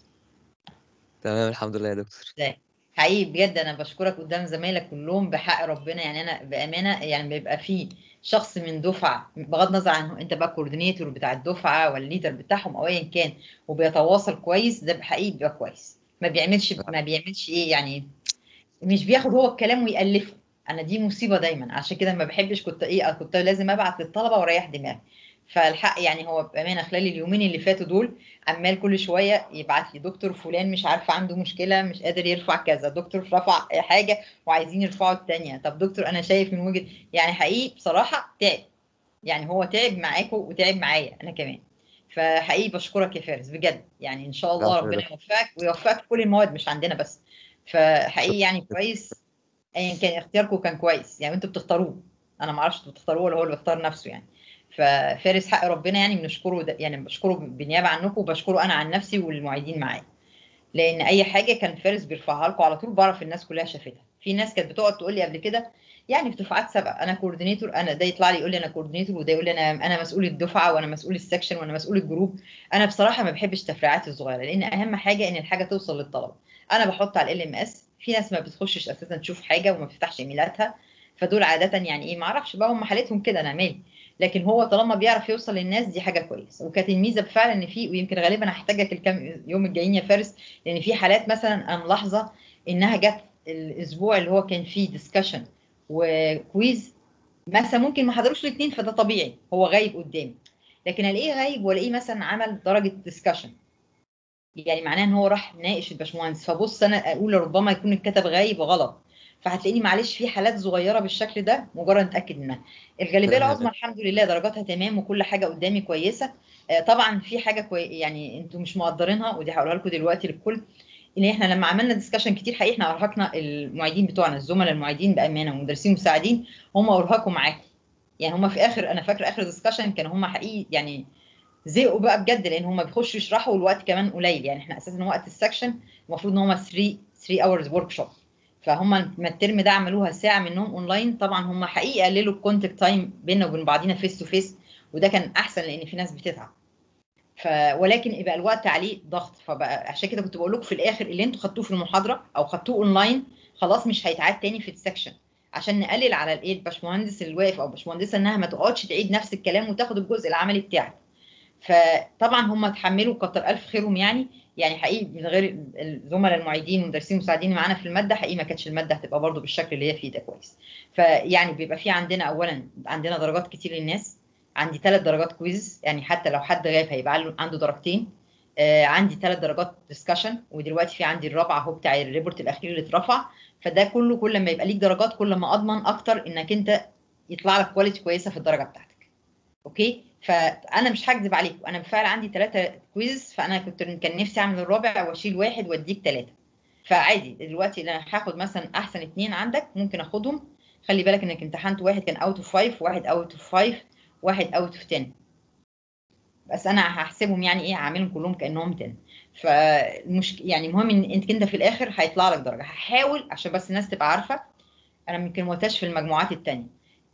تمام الحمد لله يا دكتور ازيك حقيقي بجد انا بشكرك قدام زمايلك كلهم بحق ربنا يعني انا بامانه يعني بيبقى في شخص من دفعه بغض النظر عن انت بقى كوردينيتور بتاع الدفعه ولا الليدر بتاعهم او ايا كان وبيتواصل كويس ده حقيقي بيبقى كويس ما بيعملش ما بيعملش ايه يعني مش بياخد هو الكلام ويألفه انا دي مصيبه دايما عشان كده ما بحبش كنت ايه كنت لازم ابعت للطلبه واريح دماغي فالحق يعني هو بامانه خلال اليومين اللي فاتوا دول عمال كل شويه يبعت لي دكتور فلان مش عارفه عنده مشكله مش قادر يرفع كذا دكتور رفع حاجه وعايزين يرفعوا الثانيه طب دكتور انا شايف من وجهه يعني حقيقي بصراحه تعب يعني هو تعب معاكم وتعب معايا انا كمان فحقيقي بشكرك يا فارس بجد يعني ان شاء الله العفو يا ربنا يوفقك ويوفقك في كل المواد مش عندنا بس فحقيقي يعني كويس ايا كان اختياركم كان كويس يعني انتوا بتختاروه انا ما اعرفش انتوا بتختاروه ولا هو اللي بيختار نفسه يعني ففارس حق ربنا يعني بنشكره ده يعني بشكره بالنيابه عنكم وبشكره انا عن نفسي والمعيدين معايا لان اي حاجه كان فارس بيرفعها لكم على طول بعرف الناس كلها شافتها في ناس كانت بتقعد تقول لي قبل كده يعني في دفعات سابقه انا كوردينيتور انا ده يطلع لي يقول لي انا كوردينيتور وده يقول لي انا انا مسؤول الدفعه وانا مسؤول السكشن وانا مسؤول الجروب انا بصراحه ما بحبش التفريعات الصغيره لان اهم حاجه ان الحاجه توصل للطلبه انا بحط على ال ام اس في ناس ما بتخشش اساسا تشوف حاجه وما بتفتحش ايميلاتها فدول عاده يعني ايه ما اعرفش بقى هم حالتهم كده انا مالي لكن هو طالما بيعرف يوصل للناس دي حاجه كويسه وكانت الميزه فعلا ان في ويمكن غالبا هحتاجك الكام يوم الجايين يا فارس لان في حالات مثلا انا ملاحظه انها جت الاسبوع اللي هو كان فيه ديسكشن وكويز مثلا ممكن ما حضروش الاثنين فده طبيعي هو غايب قدامي لكن الاقيه غايب والاقيه مثلا عمل درجه ديسكشن يعني معناه ان هو راح ناقش الباشمهندس فبص انا اقول ربما يكون الكتب غايب غلط فهتلاقيني معلش في حالات صغيره بالشكل ده مجرد اتاكد منها الغالبيه تمام. العظمى الحمد لله درجاتها تمام وكل حاجه قدامي كويسه آه، طبعا في حاجه كوي... يعني انتوا مش مقدرينها ودي هقولها لكم دلوقتي للكل ان احنا لما عملنا ديسكشن كتير حقيقي احنا ارهقنا المعيدين بتوعنا الزملاء المعيدين بامانه ومدرسين مساعدين هم ارهقوا معاكم يعني هم في اخر انا فاكر اخر ديسكشن كانوا هم حقيقي يعني زهقوا بقى بجد لان هم بيخشوا يشرحوا والوقت كمان قليل يعني احنا اساسا وقت السكشن المفروض ان هم 3 3 اورز ورك شوب فهم ما الترم ده عملوها ساعه منهم اونلاين طبعا هم حقيقي قللوا الكونتاكت تايم بيننا وبين بعضينا فيس تو فيس وده كان احسن لان في ناس بتتعب ف ولكن يبقى الوقت عليه ضغط فبقى عشان كده كنت بقول لكم في الاخر اللي انتوا خدتوه في المحاضره او خدتوه اونلاين خلاص مش هيتعاد تاني في السكشن عشان نقلل على الايه الباشمهندس اللي واقف او الباشمهندسه انها ما تقعدش تعيد نفس الكلام وتاخد الجزء العملي بتاعك فطبعا هم اتحملوا كتر الف خيرهم يعني يعني حقيقي من غير الزملاء المعيدين والمدرسين المساعدين معانا في الماده حقيقي ما كانتش الماده هتبقى برضو بالشكل اللي هي فيه ده كويس فيعني بيبقى في عندنا اولا عندنا درجات كتير للناس عندي ثلاث درجات كويز يعني حتى لو حد غاب هيبقى عنده درجتين آه عندي ثلاث درجات ديسكشن ودلوقتي في عندي الرابعه اهو بتاع الريبورت الاخير اللي اترفع فده كله كل ما يبقى ليك درجات كل ما اضمن اكتر انك انت يطلع لك كواليتي كويسه في الدرجه بتاعتك اوكي فانا مش هكذب عليكم انا بالفعل عندي ثلاثه كويز فانا كنت كان نفسي اعمل الرابع واشيل واحد واديك ثلاثه فعادي دلوقتي انا هاخد مثلا احسن اثنين عندك ممكن اخدهم خلي بالك انك امتحنت واحد كان اوت اوف 5 واحد اوت اوف 5 واحد اوت اوف 10 بس انا هحسبهم يعني ايه عاملهم كلهم كانهم 10 فالمش يعني المهم ان انت كده في الاخر هيطلع لك درجه هحاول عشان بس الناس تبقى عارفه انا يمكن ما قلتهاش في المجموعات الثانيه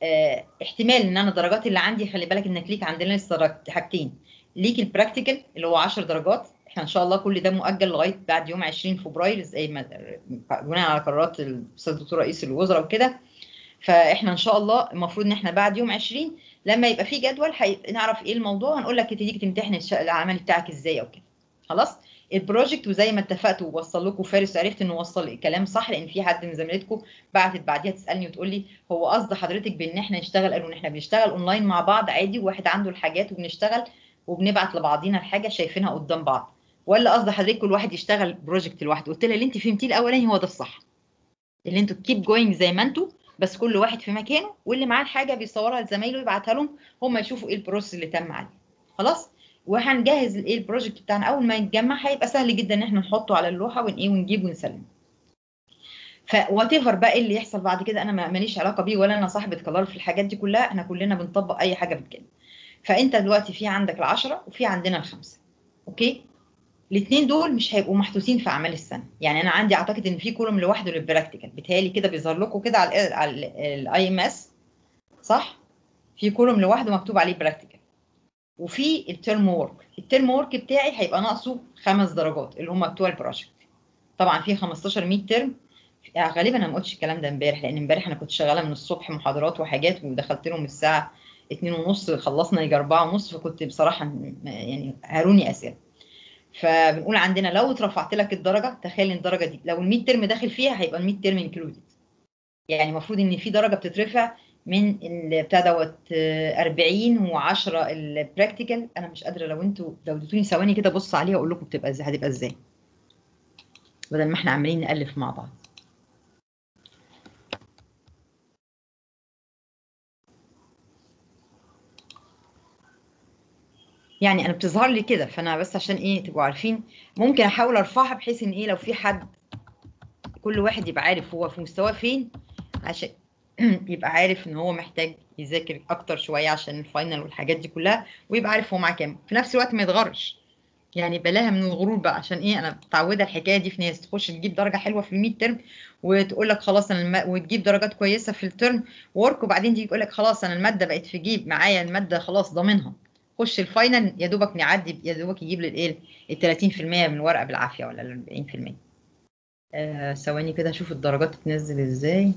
آه، احتمال ان انا الدرجات اللي عندي خلي بالك انك ليك عندنا لسه درج- حاجتين ليك البراكتيكال اللي هو 10 درجات احنا ان شاء الله كل ده مؤجل لغايه بعد يوم 20 فبراير زي ما بناء على قرارات الاستاذ الدكتور رئيس الوزراء وكده فاحنا ان شاء الله المفروض ان احنا بعد يوم 20 لما يبقى في جدول حي... نعرف ايه الموضوع هنقول لك تيجي تمتحن الش- العمل بتاعك ازاي او كده خلاص البروجكت وزي ما اتفقت ووصل لكم فارس عرفت انه وصل الكلام صح لان في حد من زميلتكم بعتت بعديها تسالني وتقول لي هو قصد حضرتك بان احنا نشتغل قالوا ان احنا بنشتغل اونلاين مع بعض عادي وواحد عنده الحاجات وبنشتغل وبنبعت لبعضينا الحاجه شايفينها قدام بعض ولا قصد حضرتك كل واحد يشتغل بروجكت لوحده قلت لها اللي انت فهمتيه الاولاني هو ده الصح اللي انتوا كيب جوينج زي ما انتوا بس كل واحد في مكانه واللي معاه الحاجه بيصورها لزمايله يبعتها لهم هم يشوفوا ايه البروسيس اللي تم عليه خلاص وهنجهز الايه البروجكت بتاعنا اول ما يتجمع هيبقى سهل جدا ان احنا نحطه على اللوحه ون ايه ونجيب ونسلم فوات ايفر بقى إيه اللي يحصل بعد كده انا ما- ماليش علاقه بيه ولا انا صاحبه قرار في الحاجات دي كلها احنا كلنا بنطبق اي حاجه بتجيلنا فانت دلوقتي في عندك العشرة وفي عندنا الخمسه اوكي الاثنين دول مش هيبقوا محطوطين في اعمال السنه يعني انا عندي اعتقد ان في كولوم لوحده للبراكتيكال بيتهيألي كده بيظهر لكم كده على ال على الاي ام اس صح في كولوم لوحده مكتوب عليه براكتيكال وفي الترم وورك الترم وورك بتاعي هيبقى ناقصه خمس درجات اللي هم بتوع البروجكت طبعا في 15 ميد ترم غالبا انا ما قلتش الكلام ده امبارح لان امبارح انا كنت شغاله من الصبح محاضرات وحاجات ودخلت لهم الساعه اتنين ونص خلصنا يجي أربعة ونص فكنت بصراحة م- يعني هاروني أسئلة فبنقول عندنا لو اترفعت لك الدرجة تخيل إن الدرجة دي لو الميد ترم داخل فيها هيبقى الميد ترم انكلودد يعني المفروض إن في درجة بتترفع من ال- بتاع دوت آه، 40 و10 البراكتيكال أنا مش قادرة لو أنتوا لو اديتوني ثواني كده بص عليها أقول لكم بتبقى إزاي هتبقى إزاي بدل ما إحنا عمالين نألف مع بعض يعني انا بتظهر لي كده فانا بس عشان ايه تبقوا عارفين ممكن احاول ارفعها بحيث ان ايه لو في حد كل واحد يبقى عارف هو في مستواه فين عشان يبقى عارف ان هو محتاج يذاكر اكتر شويه عشان الفاينل والحاجات دي كلها ويبقى عارف هو معاه كام في نفس الوقت ما يتغرش يعني بلاها من الغرور بقى عشان ايه انا متعوده الحكايه دي في ناس تخش تجيب درجه حلوه في الميد ترم وتقول لك خلاص انا الم... وتجيب درجات كويسه في الترم وورك وبعدين تيجي تقول لك خلاص انا الماده بقت في جيب معايا الماده خلاص ضامنها خش الفاينل يا دوبك نعدي يا دوبك يجيب لي الايه ال 30% من الورقه بالعافيه ولا ال 40% آه، ثواني كده اشوف الدرجات تتنزل ازاي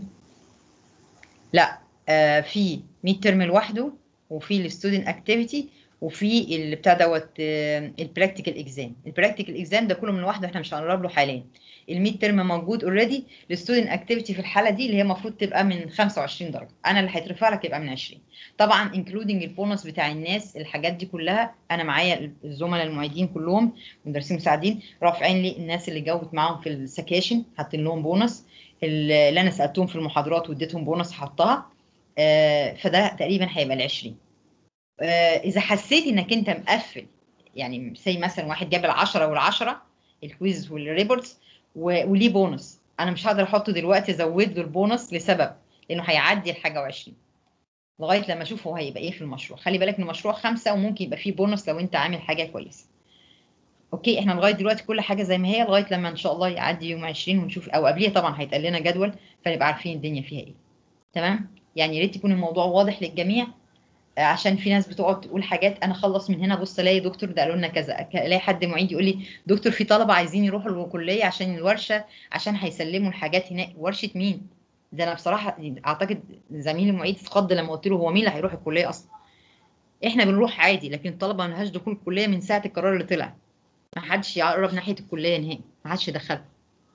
لا آه في ميد ترم لوحده وفي الستودنت اكتيفيتي وفي اللي بتاع دوت البراكتيكال اكزام البراكتيكال اكزام ده كله من لوحده احنا مش هنقرب له حاليا الميد ترم موجود اوريدي الستودنت اكتيفيتي في الحاله دي اللي هي المفروض تبقى من 25 درجه انا اللي هيترفع لك يبقى من 20 طبعا انكلودنج البونص بتاع الناس الحاجات دي كلها انا معايا الزملاء المعيدين كلهم مدرسين مساعدين رافعين لي الناس اللي جاوبت معاهم في السكاشن حاطين لهم بونص اللي انا سالتهم في المحاضرات واديتهم بونص حطها آه، فده تقريبا هيبقى ال 20 آه، اذا حسيت انك انت مقفل يعني زي مثلا واحد جاب العشرة والعشرة الكويز والريبورتس و- وليه بونص انا مش هقدر احطه دلوقتي ازود له البونص لسبب لانه هيعدي الحاجه و20 لغايه لما اشوف هو هيبقى ايه في المشروع خلي بالك ان المشروع خمسه وممكن يبقى فيه بونص لو انت عامل حاجه كويسه اوكي احنا لغايه دلوقتي كل حاجه زي ما هي لغايه لما ان شاء الله يعدي يوم 20 ونشوف او قبليه طبعا هيتقال لنا جدول فنبقى عارفين الدنيا فيها ايه تمام يعني يا ريت يكون الموضوع واضح للجميع آه، عشان في ناس بتقعد تقول حاجات انا اخلص من هنا بص الاقي دكتور ده قالوا لنا كذا أك- الاقي حد معيد يقول لي دكتور في طلبه عايزين يروحوا الكليه عشان الورشه عشان هيسلموا الحاجات هناك ورشه مين ده انا بصراحه اعتقد زميلي المعيد اتخض لما قلت له هو مين اللي هيروح الكليه اصلا احنا بنروح عادي لكن الطلبه ما لهاش دخول الكليه من ساعه القرار اللي طلع ما حدش يقرب ناحيه الكليه نهائي ما حدش يدخلها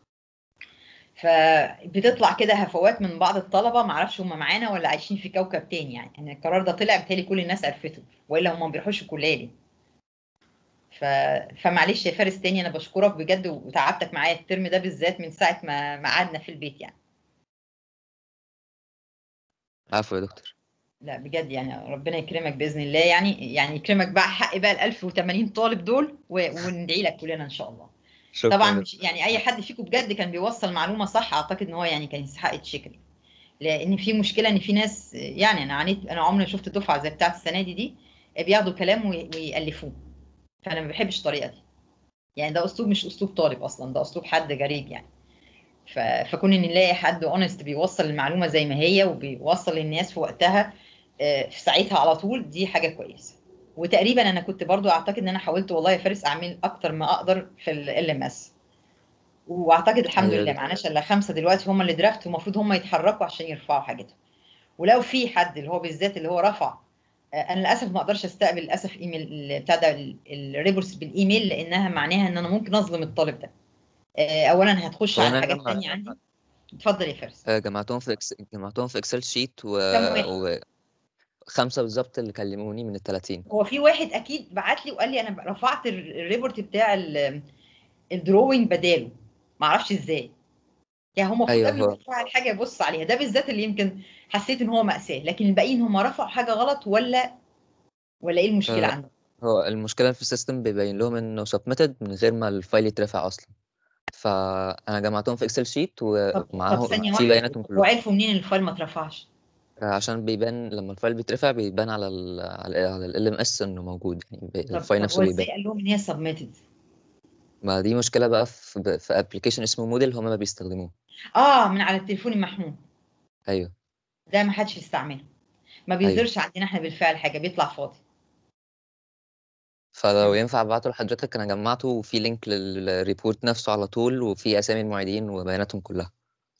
فبتطلع كده هفوات من بعض الطلبه ما اعرفش هم معانا ولا عايشين في كوكب تاني يعني يعني القرار ده طلع بالتالي كل الناس عرفته والا هم ما بيروحوش الكليه ليه ف... فمعلش يا فارس تاني انا بشكرك بجد وتعبتك معايا الترم ده بالذات من ساعه ما ما قعدنا في البيت يعني عفوا يا دكتور لا بجد يعني ربنا يكرمك باذن الله يعني يعني يكرمك بقى حق بقى ال 1080 طالب دول و... وندعي لك كلنا ان شاء الله شكرا طبعا يا مش يعني اي حد فيكم بجد كان بيوصل معلومه صح اعتقد ان هو يعني كان يستحق يتشكر لان في مشكله ان في ناس يعني انا عانيت انا عمري ما شفت دفعه زي بتاعه السنه دي دي بياخدوا كلام وي- ويالفوه فانا ما بحبش الطريقه دي يعني ده اسلوب مش اسلوب طالب اصلا ده اسلوب حد غريب يعني ف... فكون ان نلاقي حد اونست بيوصل المعلومه زي ما هي وبيوصل للناس في وقتها آه، في ساعتها على طول دي حاجه كويسه وتقريبا انا كنت برضو اعتقد ان انا حاولت والله يا فارس اعمل اكتر ما اقدر في ال ام اس واعتقد الحمد أيوة لله دكتور. معناش الا خمسه دلوقتي هم اللي درافت ومفروض هم يتحركوا عشان يرفعوا حاجتهم ولو في حد اللي هو بالذات اللي هو رفع آه، انا للاسف ما اقدرش استقبل للاسف ايميل ال- بتاع ده ال- الريبورتس بالايميل لانها معناها ان انا ممكن اظلم الطالب ده آه، اولا هتخش هو على أنا حاجات جمع- تانية عندي اتفضل يا فارس آه، جمعتهم في إكس... جمعتهم في اكسل شيت و... كم واحد؟ و... خمسة بالظبط اللي كلموني من التلاتين هو في واحد اكيد بعت لي وقال لي انا رفعت ال- الريبورت بتاع ال- الدروينج بداله ما اعرفش ازاي يعني هم المفروض أيوه قبل ما هو يرفع الحاجه يبص عليها ده بالذات اللي يمكن حسيت ان هو مأساة لكن الباقيين هم رفعوا حاجه غلط ولا ولا ايه المشكله آه، عندهم هو المشكلة في السيستم بيبين لهم انه submitted من غير ما الفايل يترفع اصلا فانا جمعتهم في اكسل شيت طب طب ومعاهم ثانيه في واحده بياناتهم كلهم وعرفوا منين ان الفايل ما اترفعش عشان بيبان لما الفايل بيترفع بيبان على ال على على ال ام اس انه موجود يعني بي- طب الفايل طب نفسه هو بيبان ازاي قال لهم ان هي سبميتد ما دي مشكلة بقى في في ابلكيشن اسمه موديل هما ما بيستخدموه اه من على التليفون المحمول ايوه ده ما حدش يستعمله ما ايوه بيظهرش عندنا احنا بالفعل حاجه بيطلع فاضي فلو ينفع ابعته لحضرتك انا جمعته وفي لينك للريبورت نفسه على طول وفي اسامي المعيدين وبياناتهم كلها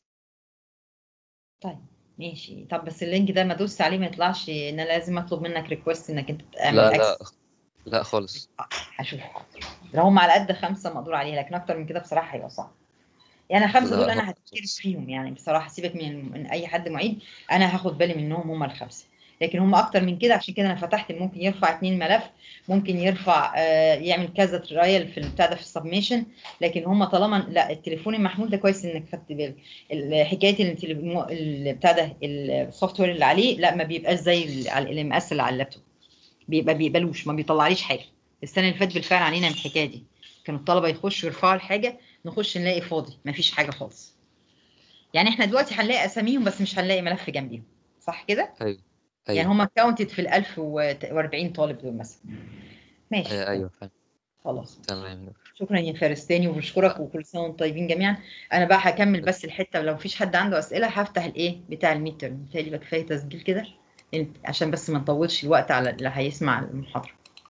طيب ماشي طب بس اللينك ده ما دوس عليه ما يطلعش ان انا لازم اطلب منك ريكوست انك انت تعمل لا لا اكسس لا خالص هشوف لو هم على قد خمسه مقدور عليه لكن اكتر من كده بصراحه هيبقى صعب يعني خمسه دول لا انا هتشترك فيهم يعني بصراحه سيبك من من اي حد معيد انا هاخد بالي منهم هم الخمسه لكن هم اكتر من كده عشان كده انا فتحت ممكن يرفع اتنين ملف ممكن يرفع آه يعمل كذا ترايل في البتاع ده في السبميشن لكن هم طالما لا التليفون المحمول ده كويس انك خدت بالك ال- حكايه التليفون البتاع ده السوفت وير اللي عليه لا ما بيبقاش زي ال- على الام اس اللي على اللابتوب بيبقى بيقبلوش ما بيطلعليش حاجه السنه اللي فاتت بالفعل علينا من الحكايه دي كانوا الطلبه يخشوا يرفعوا الحاجه نخش نلاقي فاضي ما فيش حاجه خالص يعني احنا دلوقتي هنلاقي اساميهم بس مش هنلاقي ملف جنبيهم صح كده ايوه يعني ايوه هم كاونتد في ال 1040 طالب دول مثلا ماشي ايوه ايوه فعلا خلاص تمام شكرا يا فارس تاني وبشكرك وكل سنه وانتم طيبين جميعا انا بقى هكمل بس الحته لو مفيش حد عنده اسئله هفتح الايه بتاع الميد تيرم بتهيألي بقى كفايه تسجيل كده عشان بس ما نطولش الوقت على اللي هيسمع المحاضره